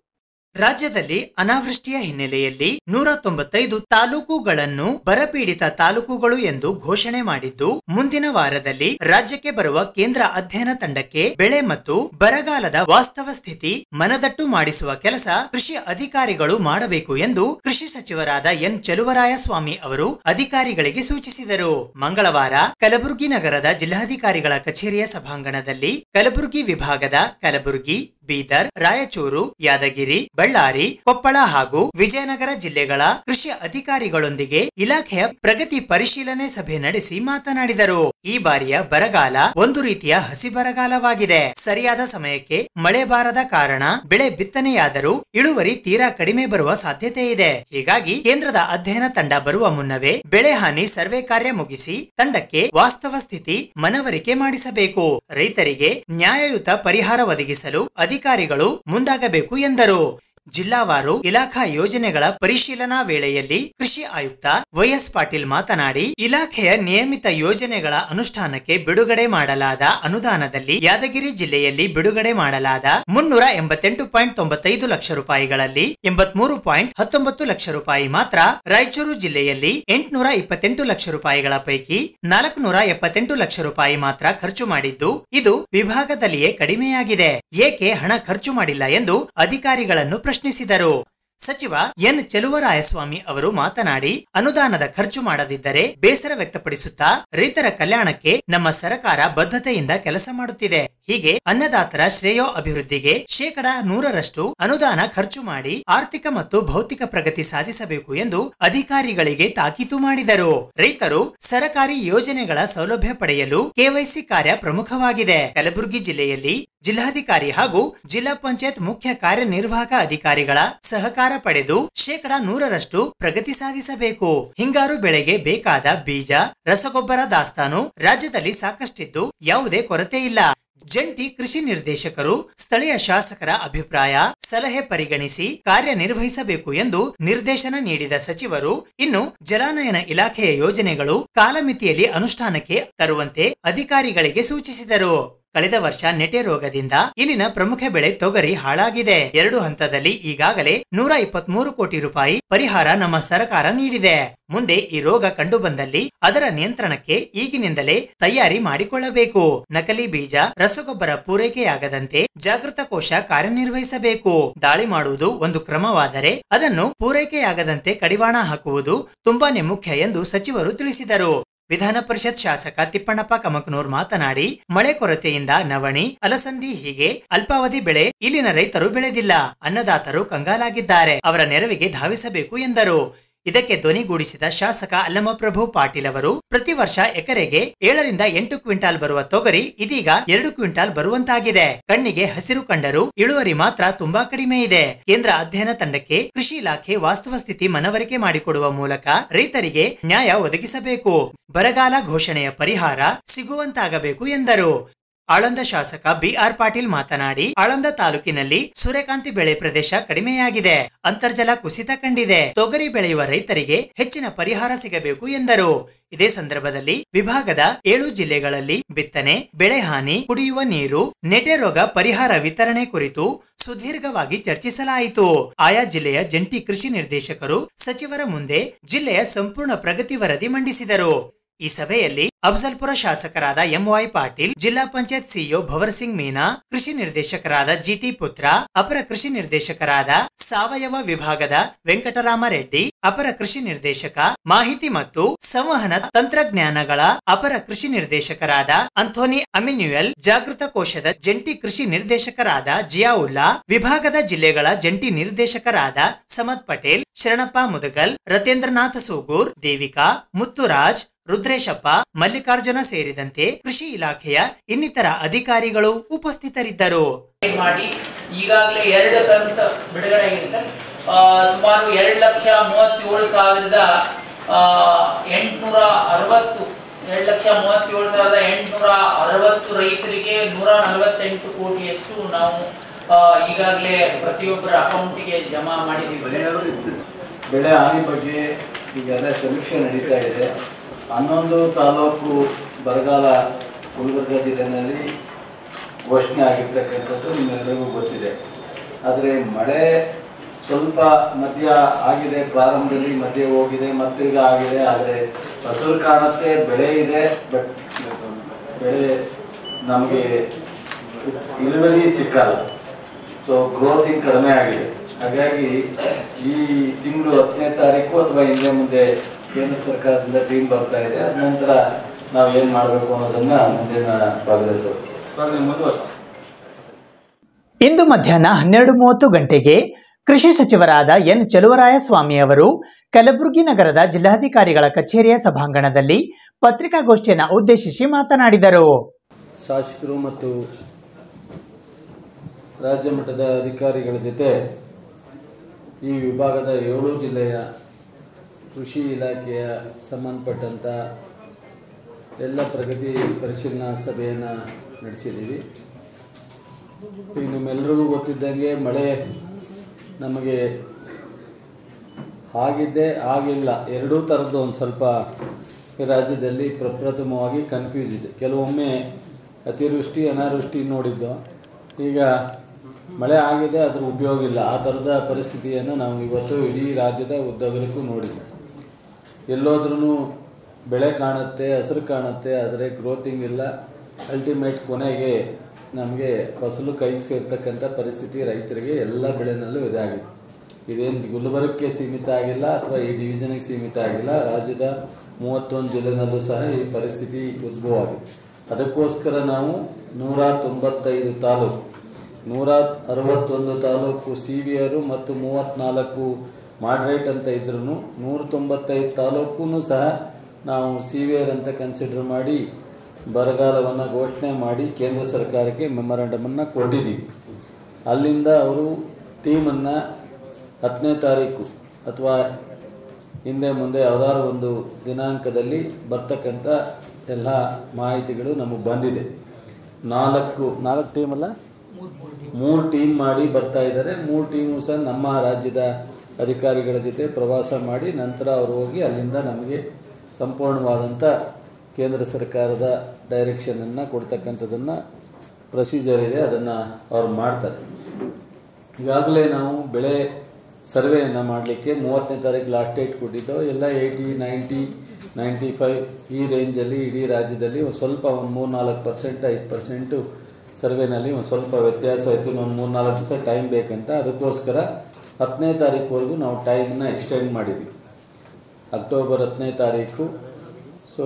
ರಾಜ್ಯದಲ್ಲಿ ಅನಾವೃಷ್ಟಿಯ ಹಿನ್ನೆಲೆಯಲ್ಲಿ ನೂರ ತೊಂಬತ್ತೈದು ತಾಲೂಕುಗಳನ್ನು ಬರಪೀಡಿತ ತಾಲೂಕುಗಳು ಎಂದು ಘೋಷಣೆ ಮಾಡಿದ್ದು ಮುಂದಿನ ವಾರದಲ್ಲಿ ರಾಜ್ಯಕ್ಕೆ ಬರುವ ಕೇಂದ್ರ ಅಧ್ಯಯನ ತಂಡಕ್ಕೆ ಬೆಳೆ ಮತ್ತು ಬರಗಾಲದ ವಾಸ್ತವ ಸ್ಥಿತಿ ಮನದಟ್ಟು ಮಾಡಿಸುವ ಕೆಲಸ ಕೃಷಿ ಅಧಿಕಾರಿಗಳು ಮಾಡಬೇಕು ಎಂದು ಕೃಷಿ ಸಚಿವರಾದ ಎನ್ ಚೆಲುವರಾಯಸ್ವಾಮಿ ಅವರು ಅಧಿಕಾರಿಗಳಿಗೆ ಸೂಚಿಸಿದರು ಮಂಗಳವಾರ ಕಲಬುರಗಿ ನಗರದ ಜಿಲ್ಲಾಧಿಕಾರಿಗಳ ಕಚೇರಿಯ ಸಭಾಂಗಣದಲ್ಲಿ ಕಲಬುರಗಿ ವಿಭಾಗದ ಕಲಬುರಗಿ ಬೀದರ್ ರಾಯಚೂರು ಯಾದಗಿರಿ ಬಳ್ಳಾರಿ ಕೊಪ್ಪಳ ಹಾಗೂ ವಿಜಯನಗರ ಜಿಲ್ಲೆಗಳ ಕೃಷಿ ಅಧಿಕಾರಿಗಳೊಂದಿಗೆ ಇಲಾಖೆಯ ಪ್ರಗತಿ ಪರಿಶೀಲನೆ ಸಭೆ ನಡೆಸಿ ಮಾತನಾಡಿದರು ಈ ಬಾರಿಯ ಬರಗಾಲ ಒಂದು ರೀತಿಯ ಹಸಿ ಬರಗಾಲವಾಗಿದೆ ಸರಿಯಾದ ಸಮಯಕ್ಕೆ ಮಳೆ ಬಾರದ ಕಾರಣ ಬೆಳೆ ಬಿತ್ತನೆಯಾದರೂ ಇಳುವರಿ ತೀರಾ ಕಡಿಮೆ ಬರುವ ಸಾಧ್ಯತೆ ಇದೆ ಹೀಗಾಗಿ ಕೇಂದ್ರದ ಅಧ್ಯಯನ ತಂಡ ಬರುವ ಮುನ್ನವೇ ಬೆಳೆ ಹಾನಿ ಸರ್ವೆ ಕಾರ್ಯ ಮುಗಿಸಿ ತಂಡಕ್ಕೆ ವಾಸ್ತವ ಸ್ಥಿತಿ ಮನವರಿಕೆ ಮಾಡಿಸಬೇಕು ರೈತರಿಗೆ ನ್ಯಾಯಯುತ ಪರಿಹಾರ ಒದಗಿಸಲು ಅಧಿಕಾರಿಗಳು ಮುಂದಾಗಬೇಕು ಎಂದರು ಜಿಲ್ಲಾವಾರು ಇಲಾಖಾ ಯೋಜನೆಗಳ ಪರಿಶೀಲನಾ ವೇಳೆಯಲ್ಲಿ ಕೃಷಿ ಆಯುಕ್ತ ವೈಎಸ್ ಪಾಟೀಲ್ ಮಾತನಾಡಿ ಇಲಾಖೆಯ ನಿಯಮಿತ ಯೋಜನೆಗಳ ಅನುಷ್ಠಾನಕ್ಕೆ ಬಿಡುಗಡೆ ಮಾಡಲಾದ ಅನುದಾನದಲ್ಲಿ ಯಾದಗಿರಿ ಜಿಲ್ಲೆಯಲ್ಲಿ ಬಿಡುಗಡೆ ಮಾಡಲಾದ ಮುನ್ನೂರ ಎಂಬತ್ತೆಂಟು ಪಾಯಿಂಟ್ ತೊಂಬತ್ತೈದು ಲಕ್ಷ ರೂಪಾಯಿಗಳಲ್ಲಿ ಎಂಬತ್ಮೂರು ಪಾಯಿಂಟ್ ಹತ್ತೊಂಬತ್ತು ಲಕ್ಷ ರೂಪಾಯಿ ಮಾತ್ರ ರಾಯಚೂರು ಜಿಲ್ಲೆಯಲ್ಲಿ ಎಂಟುನೂರ ಇಪ್ಪತ್ತೆಂಟು ಲಕ್ಷ ರೂಪಾಯಿಗಳ ಪೈಕಿ ನಾಲ್ಕುನೂರ ಎಪ್ಪತ್ತೆಂಟು ಲಕ್ಷ ರೂಪಾಯಿ ಮಾತ್ರ ಖರ್ಚು ಮಾಡಿದ್ದು ಇದು ವಿಭಾಗದಲ್ಲಿಯೇ ಕಡಿಮೆಯಾಗಿದೆ ಏಕೆ ಹಣ ಖರ್ಚು ಮಾಡಿಲ್ಲ ಎಂದು ಅಧಿಕಾರಿಗಳನ್ನು ಪ್ರಶ್ನಿಸಿದರು ಸಚಿವ ಎನ್ ಚೆಲುವರಾಯಸ್ವಾಮಿ ಅವರು ಮಾತನಾಡಿ ಅನುದಾನದ ಖರ್ಚು ಮಾಡದಿದ್ದರೆ ಬೇಸರ ವ್ಯಕ್ತಪಡಿಸುತ್ತಾ ರೈತರ ಕಲ್ಯಾಣಕ್ಕೆ ನಮ್ಮ ಸರ್ಕಾರ ಬದ್ಧತೆಯಿಂದ ಕೆಲಸ ಮಾಡುತ್ತಿದೆ ಹೀಗೆ ಅನ್ನದಾತರ ಶ್ರೇಯೋ ಅಭಿವೃದ್ಧಿಗೆ ಶೇಕಡ ನೂರರಷ್ಟು ಅನುದಾನ ಖರ್ಚು ಮಾಡಿ ಆರ್ಥಿಕ ಮತ್ತು ಭೌತಿಕ ಪ್ರಗತಿ ಸಾಧಿಸಬೇಕು ಎಂದು ಅಧಿಕಾರಿಗಳಿಗೆ ತಾಕೀತು ಮಾಡಿದರು ರೈತರು ಸರಕಾರಿ ಯೋಜನೆಗಳ ಸೌಲಭ್ಯ ಪಡೆಯಲು ಕೆವೈಸಿ ಕಾರ್ಯ ಪ್ರಮುಖವಾಗಿದೆ ಕಲಬುರಗಿ ಜಿಲ್ಲೆಯಲ್ಲಿ ಜಿಲ್ಲಾಧಿಕಾರಿ ಹಾಗೂ ಜಿಲ್ಲಾ ಪಂಚಾಯತ್ ಮುಖ್ಯ ಕಾರ್ಯನಿರ್ವಾಹಕ ಅಧಿಕಾರಿಗಳ ಸಹಕಾರ ಪಡೆದು ಶೇಕಡ ನೂರರಷ್ಟು ಪ್ರಗತಿ ಸಾಧಿಸಬೇಕು ಹಿಂಗಾರು ಬೆಳೆಗೆ ಬೇಕಾದ ಬೀಜ ರಸಗೊಬ್ಬರ ದಾಸ್ತಾನು ರಾಜ್ಯದಲ್ಲಿ ಸಾಕಷ್ಟಿದ್ದು ಯಾವುದೇ ಕೊರತೆ ಇಲ್ಲ ಜಂಟಿ ಕೃಷಿ ನಿರ್ದೇಶಕರು ಸ್ಥಳೀಯ ಶಾಸಕರ ಅಭಿಪ್ರಾಯ ಸಲಹೆ ಪರಿಗಣಿಸಿ ಕಾರ್ಯನಿರ್ವಹಿಸಬೇಕು ಎಂದು ನಿರ್ದೇಶನ ನೀಡಿದ ಸಚಿವರು ಇನ್ನು ಜಲಾನಯನ ಇಲಾಖೆಯ ಯೋಜನೆಗಳು ಕಾಲಮಿತಿಯಲ್ಲಿ ಅನುಷ್ಠಾನಕ್ಕೆ ತರುವಂತೆ ಅಧಿಕಾರಿಗಳಿಗೆ ಸೂಚಿಸಿದರು ಕಳೆದ ವರ್ಷ ನೆಟೆ ರೋಗದಿಂದ ಇಲ್ಲಿನ ಪ್ರಮುಖ ಬೆಳೆ ತೊಗರಿ ಹಾಳಾಗಿದೆ ಎರಡು ಹಂತದಲ್ಲಿ ಈಗಾಗಲೇ ನೂರ ಇಪ್ಪತ್ಮೂರು ಕೋಟಿ ರೂಪಾಯಿ ಪರಿಹಾರ ನಮ್ಮ ಸರ್ಕಾರ ನೀಡಿದೆ ಮುಂದೆ ಈ ರೋಗ ಕಂಡುಬಂದಲ್ಲಿ ಅದರ ನಿಯಂತ್ರಣಕ್ಕೆ ಈಗಿನಿಂದಲೇ ತಯಾರಿ ಮಾಡಿಕೊಳ್ಳಬೇಕು ನಕಲಿ ಬೀಜ ರಸಗೊಬ್ಬರ ಪೂರೈಕೆಯಾಗದಂತೆ ಜಾಗೃತ ಕೋಶ ಕಾರ್ಯನಿರ್ವಹಿಸಬೇಕು ದಾಳಿ ಮಾಡುವುದು ಒಂದು ಕ್ರಮವಾದರೆ ಅದನ್ನು ಪೂರೈಕೆಯಾಗದಂತೆ ಕಡಿವಾಣ ಹಾಕುವುದು ತುಂಬಾನೇ ಮುಖ್ಯ ಎಂದು ಸಚಿವರು ತಿಳಿಸಿದರು ವಿಧಾನ ಪರಿಷತ್ ಶಾಸಕ ತಿಪ್ಪಣ್ಣಪ್ಪ ಕಮಕನೂರ್ ಮಾತನಾಡಿ ಮಳೆ ಕೊರತೆಯಿಂದ ನವಣಿ ಅಲಸಂದಿ ಹೀಗೆ ಅಲ್ಪಾವಧಿ ಬೆಳೆ ಇಲ್ಲಿನ ರೈತರು ಬೆಳೆದಿಲ್ಲ ಅನ್ನದಾತರು ಕಂಗಾಲಾಗಿದ್ದಾರೆ ಅವರ ನೆರವಿಗೆ ಧಾವಿಸಬೇಕು ಎಂದರು ಇದಕ್ಕೆ ಧ್ವನಿಗೂಡಿಸಿದ ಶಾಸಕ ಅಲ್ಲಮಪ್ರಭು ಪಾಟೀಲ್ ಅವರು ಪ್ರತಿ ವರ್ಷ ಎಕರೆಗೆ ಏಳರಿಂದ ಎಂಟು ಕ್ವಿಂಟಾಲ್ ಬರುವ ತೊಗರಿ ಇದೀಗ ಎರಡು ಕ್ವಿಂಟಾಲ್ ಬರುವಂತಾಗಿದೆ ಕಣ್ಣಿಗೆ ಹಸಿರು ಕಂಡರೂ ಇಳುವರಿ ಮಾತ್ರ ತುಂಬಾ ಕಡಿಮೆ ಇದೆ ಕೇಂದ್ರ ಅಧ್ಯಯನ ತಂಡಕ್ಕೆ ಕೃಷಿ ಇಲಾಖೆ ವಾಸ್ತವ ಸ್ಥಿತಿ ಮನವರಿಕೆ ಮಾಡಿಕೊಡುವ ಮೂಲಕ ರೈತರಿಗೆ ನ್ಯಾಯ ಒದಗಿಸಬೇಕು ಬರಗಾಲ ಘೋಷಣೆಯ ಪರಿಹಾರ ಸಿಗುವಂತಾಗಬೇಕು ಎಂದರು ಆಳಂದ ಶಾಸಕ ಬಿಆರ್ ಪಾಟೀಲ್ ಮಾತನಾಡಿ ಆಳಂದ ತಾಲೂಕಿನಲ್ಲಿ ಸೂರ್ಯಕಾಂತಿ ಬೆಳೆ ಪ್ರದೇಶ ಕಡಿಮೆಯಾಗಿದೆ ಅಂತರ್ಜಲ ಕುಸಿತ ಕಂಡಿದೆ ತೊಗರಿ ಬೆಳೆಯುವ ರೈತರಿಗೆ ಹೆಚ್ಚಿನ ಪರಿಹಾರ ಸಿಗಬೇಕು ಎಂದರು ಇದೇ ಸಂದರ್ಭದಲ್ಲಿ ವಿಭಾಗದ ಏಳು ಜಿಲ್ಲೆಗಳಲ್ಲಿ ಬಿತ್ತನೆ ಬೆಳೆ ಹಾನಿ ಕುಡಿಯುವ ನೀರು ನೆಟೆ ರೋಗ ಪರಿಹಾರ ವಿತರಣೆ ಕುರಿತು ಸುದೀರ್ಘವಾಗಿ ಚರ್ಚಿಸಲಾಯಿತು ಆಯಾ ಜಿಲ್ಲೆಯ ಜಂಟಿ ಕೃಷಿ ನಿರ್ದೇಶಕರು ಸಚಿವರ ಮುಂದೆ ಜಿಲ್ಲೆಯ ಸಂಪೂರ್ಣ ಪ್ರಗತಿ ವರದಿ ಮಂಡಿಸಿದರು ಈ ಸಭೆಯಲ್ಲಿ ಅಫ್ಜಲ್ಪುರ ಶಾಸಕರಾದ ಎಂವೈ ಪಾಟೀಲ್ ಜಿಲ್ಲಾ ಪಂಚಾಯತ್ ಸಿಇಒ ಭವರ್ ಸಿಂಗ್ ಮೀನಾ ಕೃಷಿ ನಿರ್ದೇಶಕರಾದ ಜಿಟಿ ಪುತ್ರ ಅಪರ ಕೃಷಿ ನಿರ್ದೇಶಕರಾದ ಸಾವಯವ ವಿಭಾಗದ ವೆಂಕಟರಾಮ ರೆಡ್ಡಿ ಅಪರ ಕೃಷಿ ನಿರ್ದೇಶಕ ಮಾಹಿತಿ ಮತ್ತು ಸಂವಹನ ತಂತ್ರಜ್ಞಾನಗಳ ಅಪರ ಕೃಷಿ ನಿರ್ದೇಶಕರಾದ ಅಂಥೋನಿ ಅಮಿನ್ಯುಯಲ್ ಜಾಗೃತ ಕೋಶದ ಜಂಟಿ ಕೃಷಿ ನಿರ್ದೇಶಕರಾದ ಜಿಯಾವುಲ್ಲಾ ವಿಭಾಗದ ಜಿಲ್ಲೆಗಳ ಜಂಟಿ ನಿರ್ದೇಶಕರಾದ ಸಮದ್ ಪಟೇಲ್ ಶರಣಪ್ಪ ಮುದಗಲ್ ರತೇಂದ್ರನಾಥ ಸೂಗೂರ್ ದೇವಿಕಾ ಮುತ್ತುರಾಜ್ ರುದ್ರೇಶಪ್ಪ ಮಲ್ಲಿಕಾರ್ಜುನ ಸೇರಿದಂತೆ ಕೃಷಿ ಇಲಾಖೆಯ ಇನ್ನಿತರ ಅಧಿಕಾರಿಗಳು ಉಪಸ್ಥಿತರಿದ್ದರು ಮಾಡಿ ಈಗಾಗಲೇ ಎರಡು ಕಂತ ಬಿಡುಗಡೆ ಆಗಿದೆ ಸರ್ ಆ, ಸುಮಾರು ಎರಡು ಲಕ್ಷ ಮೂವತ್ತೇಳು ಸಾವಿರದ ಆ, ಎಂಟ್ನೂರ ಅರವತ್ತು ಎರಡು ಲಕ್ಷ ಮೂವತ್ತೇಳು ಸಾವಿರದ ಎಂಟ್ನೂರ ಅರವತ್ತು ರೈತರಿಗೆ ನೂರ ನಲವತ್ತೆಂಟು ಕೋಟಿಯಷ್ಟು ನಾವು ಆ, ಈಗಾಗಲೇ ಪ್ರತಿಯೊಬ್ಬರ ಅಕೌಂಟಿಗೆ ಜಮಾ ಮಾಡಿದ್ದೀವಿ ಸರ್. ಬೆಳೆ ಹಾನಿ ಬಗ್ಗೆ ಈಗೆಲ್ಲ ಸಮೀಕ್ಷೆ ನಡೀತಾ ಇದೆ ಹನ್ನೊಂದು ತಾಲೂಕು ಬರಗಾಲ ಗುಲ್ಬರ್ಗ ಜಿಲ್ಲೆಯಲ್ಲಿ ಘೋಷಣೆ ಆಗಿರ್ತಕ್ಕಂಥದ್ದು ನಿಮ್ಮೆಲ್ಲರಿಗೂ ಗೊತ್ತಿದೆ ಆದರೆ ಮಳೆ ಸ್ವಲ್ಪ ಮಧ್ಯ ಆಗಿದೆ ಪ್ರಾರಂಭದಲ್ಲಿ ಮಧ್ಯೆ ಹೋಗಿದೆ ಮತ್ತೀಗ ಆಗಿದೆ ಆದರೆ ಫಸಲು ಕಾಣುತ್ತೆ ಬೆಳೆ ಇದೆ ಬಟ್ ಬೆಳೆ ನಮಗೆ ಇಳುವರಿ ಸಿಕ್ಕಲ್ಲ ಸೊ ಗ್ರೋತಿಂಗ್ ಕಡಿಮೆ ಆಗಿದೆ ಹಾಗಾಗಿ ಈ ತಿಂಗಳು ಹತ್ತನೇ ತಾರೀಕು ಅಥವಾ ಹಿಂದೆ ಮುಂದೆ ಕೇಂದ್ರ ಸರ್ಕಾರದಿಂದ ಟೀಮ್ ಬರ್ತಾ ಇದೆ ಅದ ನಂತರ ನಾವು ಏನ್ ಮಾಡಬೇಕು ಅನ್ನೋದನ್ನ ಮುಂದಿನ ಭಾಗದಲ್ಲಿ ತೋರಿಸ್ತೀವಿ. ಮುಂದುವರ್ಸಿ ಇಂದು ಮಧ್ಯಾಹ್ನ ಹನ್ನೆರಡು ಮೂವತ್ತು ಗಂಟೆಗೆ ಕೃಷಿ ಸಚಿವರಾದ ಎನ್ ಚಲುವರಾಯಸ್ವಾಮಿ ಅವರು ಕಲಬುರಗಿ ನಗರದ ಜಿಲ್ಲಾಧಿಕಾರಿಗಳ ಕಚೇರಿಯ ಸಭಾಂಗಣದಲ್ಲಿ ಪತ್ರಿಕಾಗೋಷ್ಠಿಯನ್ನು ಉದ್ದೇಶಿಸಿ ಮಾತನಾಡಿದರು ಶಾಸಕರು ಮತ್ತು ರಾಜ್ಯ ಮಟ್ಟದ ಅಧಿಕಾರಿಗಳ ಜೊತೆ ಈ ವಿಭಾಗದ ಏಳು ಜಿಲ್ಲೆಯ ಕೃಷಿ ಇಲಾಖೆಯ ಸಂಬಂಧಪಟ್ಟಂಥ ಎಲ್ಲ ಪ್ರಗತಿ ಪರಿಶೀಲನಾ ಸಭೆಯನ್ನು ನಡೆಸಿದ್ದೀವಿ ಈಗ ನಿಮ್ಮೆಲ್ಲರಿಗೂ ಗೊತ್ತಿದ್ದಂಗೆ ಮಳೆ ನಮಗೆ ಆಗಿದ್ದೇ ಆಗಿಲ್ಲ ಎರಡೂ ಥರದ್ದು ಒಂದು ಸ್ವಲ್ಪ ಈ ರಾಜ್ಯದಲ್ಲಿ ಪ್ರಪ್ರಥಮವಾಗಿ ಕನ್ಫ್ಯೂಸ್ ಇದೆ ಕೆಲವೊಮ್ಮೆ ಅತಿವೃಷ್ಟಿ ಅನಾವೃಷ್ಟಿ ನೋಡಿದ್ದು ಈಗ ಮಳೆ ಆಗಿದೆ ಅದ್ರ ಉಪಯೋಗ ಇಲ್ಲ ಆ ಥರದ ಪರಿಸ್ಥಿತಿಯನ್ನು ನಾವು ಇವತ್ತು ಇಡೀ ರಾಜ್ಯದ ಉದ್ದಗಲಕ್ಕೂ ನೋಡಿದ್ವಿ ಎಲ್ಲೋದ್ರೂ ಬೆಳೆ ಕಾಣುತ್ತೆ ಹಸಿರು ಕಾಣುತ್ತೆ ಆದರೆ ಗ್ರೋತಿಂಗ್ ಇಲ್ಲ ಅಲ್ಟಿಮೇಟ್ ಕೊನೆಗೆ ನಮಗೆ ಫಸಲು ಕೈಗೆ ಸೇರ್ತಕ್ಕಂಥ ಪರಿಸ್ಥಿತಿ ರೈತರಿಗೆ ಎಲ್ಲ ಬೆಳೆನಲ್ಲೂ ಇದಾಗಿದೆ ಇದೇನು ಗುಲ್ಬರ್ಗಕ್ಕೆ ಸೀಮಿತ ಆಗಿಲ್ಲ ಅಥವಾ ಈ ಡಿವಿಷನ್ಗೆ ಸೀಮಿತ ಆಗಿಲ್ಲ ರಾಜ್ಯದ ಮೂವತ್ತೊಂದು ಜಿಲ್ಲೆನಲ್ಲೂ ಸಹ ಈ ಪರಿಸ್ಥಿತಿ ಉದ್ಭವ ಆಗಿದೆ ಅದಕ್ಕೋಸ್ಕರ ನಾವು ನೂರ ತೊಂಬತ್ತೈದು ತಾಲೂಕು ನೂರ ಅರವತ್ತೊಂದು ತಾಲೂಕು ಸಿವಿಯರು ಮತ್ತು ಮೂವತ್ತ್ನಾಲ್ಕು ಮಾಡ್ರೇಟ್ ಅಂತ ಇದ್ರೂ ನೂರ ತೊಂಬತ್ತೈದು ತಾಲೂಕು ಸಹ ನಾವು ಸಿವಿಯರ್ ಅಂತ ಕನ್ಸಿಡರ್ ಮಾಡಿ ಬರಗಾಲವನ್ನು ಘೋಷಣೆ ಮಾಡಿ ಕೇಂದ್ರ ಸರ್ಕಾರಕ್ಕೆ ಮೆಮೊರಂಡಮನ್ನು ಕೊಟ್ಟಿದ್ದೀವಿ ಅಲ್ಲಿಂದ ಅವರು ಟೀಮನ್ನು ಹತ್ತನೇ ತಾರೀಕು ಅಥವಾ ಹಿಂದೆ ಮುಂದೆ ಯಾವ್ದಾದ್ರು ಒಂದು ದಿನಾಂಕದಲ್ಲಿ ಬರ್ತಕ್ಕಂಥ ಎಲ್ಲ ಮಾಹಿತಿಗಳು ನಮಗೆ ಬಂದಿದೆ ನಾಲ್ಕು ನಾಲ್ಕು ಟೀಮಲ್ಲ ಮೂರು ಟೀಮ್ ಮಾಡಿ ಬರ್ತಾ ಇದ್ದಾರೆ ಮೂರು ಟೀಮು ಸಹ ನಮ್ಮ ರಾಜ್ಯದ ಅಧಿಕಾರಿಗಳ ಜೊತೆ ಪ್ರವಾಸ ಮಾಡಿ ನಂತರ ಅವರು ಹೋಗಿ ಅಲ್ಲಿಂದ ನಮಗೆ ಸಂಪೂರ್ಣವಾದಂಥ ಕೇಂದ್ರ ಸರ್ಕಾರದ ಡೈರೆಕ್ಷನನ್ನು ಕೊಡ್ತಕ್ಕಂಥದ್ದನ್ನು ಪ್ರೊಸೀಜರ್ ಇದೆ ಅದನ್ನು ಅವ್ರು ಮಾಡ್ತಾರೆ ಈಗಾಗಲೇ ನಾವು ಬೆಳೆ ಸರ್ವೆಯನ್ನು ಮಾಡಲಿಕ್ಕೆ ಮೂವತ್ತನೇ ತಾರೀಕು ಲಾಸ್ಟ್ ಡೇಟ್ ಕೊಟ್ಟಿದ್ದು ಎಲ್ಲ ಏಯ್ಟಿ ನೈಂಟಿ ನೈಂಟಿ ಫೈವ್ ಈ ರೇಂಜಲ್ಲಿ ಇಡೀ ರಾಜ್ಯದಲ್ಲಿ ಒಂದು ಸ್ವಲ್ಪ ಒಂದು ಮೂರು ನಾಲ್ಕು ಪರ್ಸೆಂಟ್ ಐದು ಪರ್ಸೆಂಟು ಸರ್ವೆನಲ್ಲಿ ಒಂದು ಸ್ವಲ್ಪ ವ್ಯತ್ಯಾಸ ಆಯಿತು ಇನ್ನೊಂದು ಮೂರು ನಾಲ್ಕು ದಿವಸ ಟೈಮ್ ಬೇಕಂತ ಅದಕ್ಕೋಸ್ಕರ ಹತ್ತನೇ ತಾರೀಕುವರೆಗೂ ನಾವು ಟೈಮನ್ನ ಎಕ್ಸ್ಟೆಂಡ್ ಮಾಡಿದ್ವಿ ಅಕ್ಟೋಬರ್ ಹತ್ತನೇ ತಾರೀಕು ಸೊ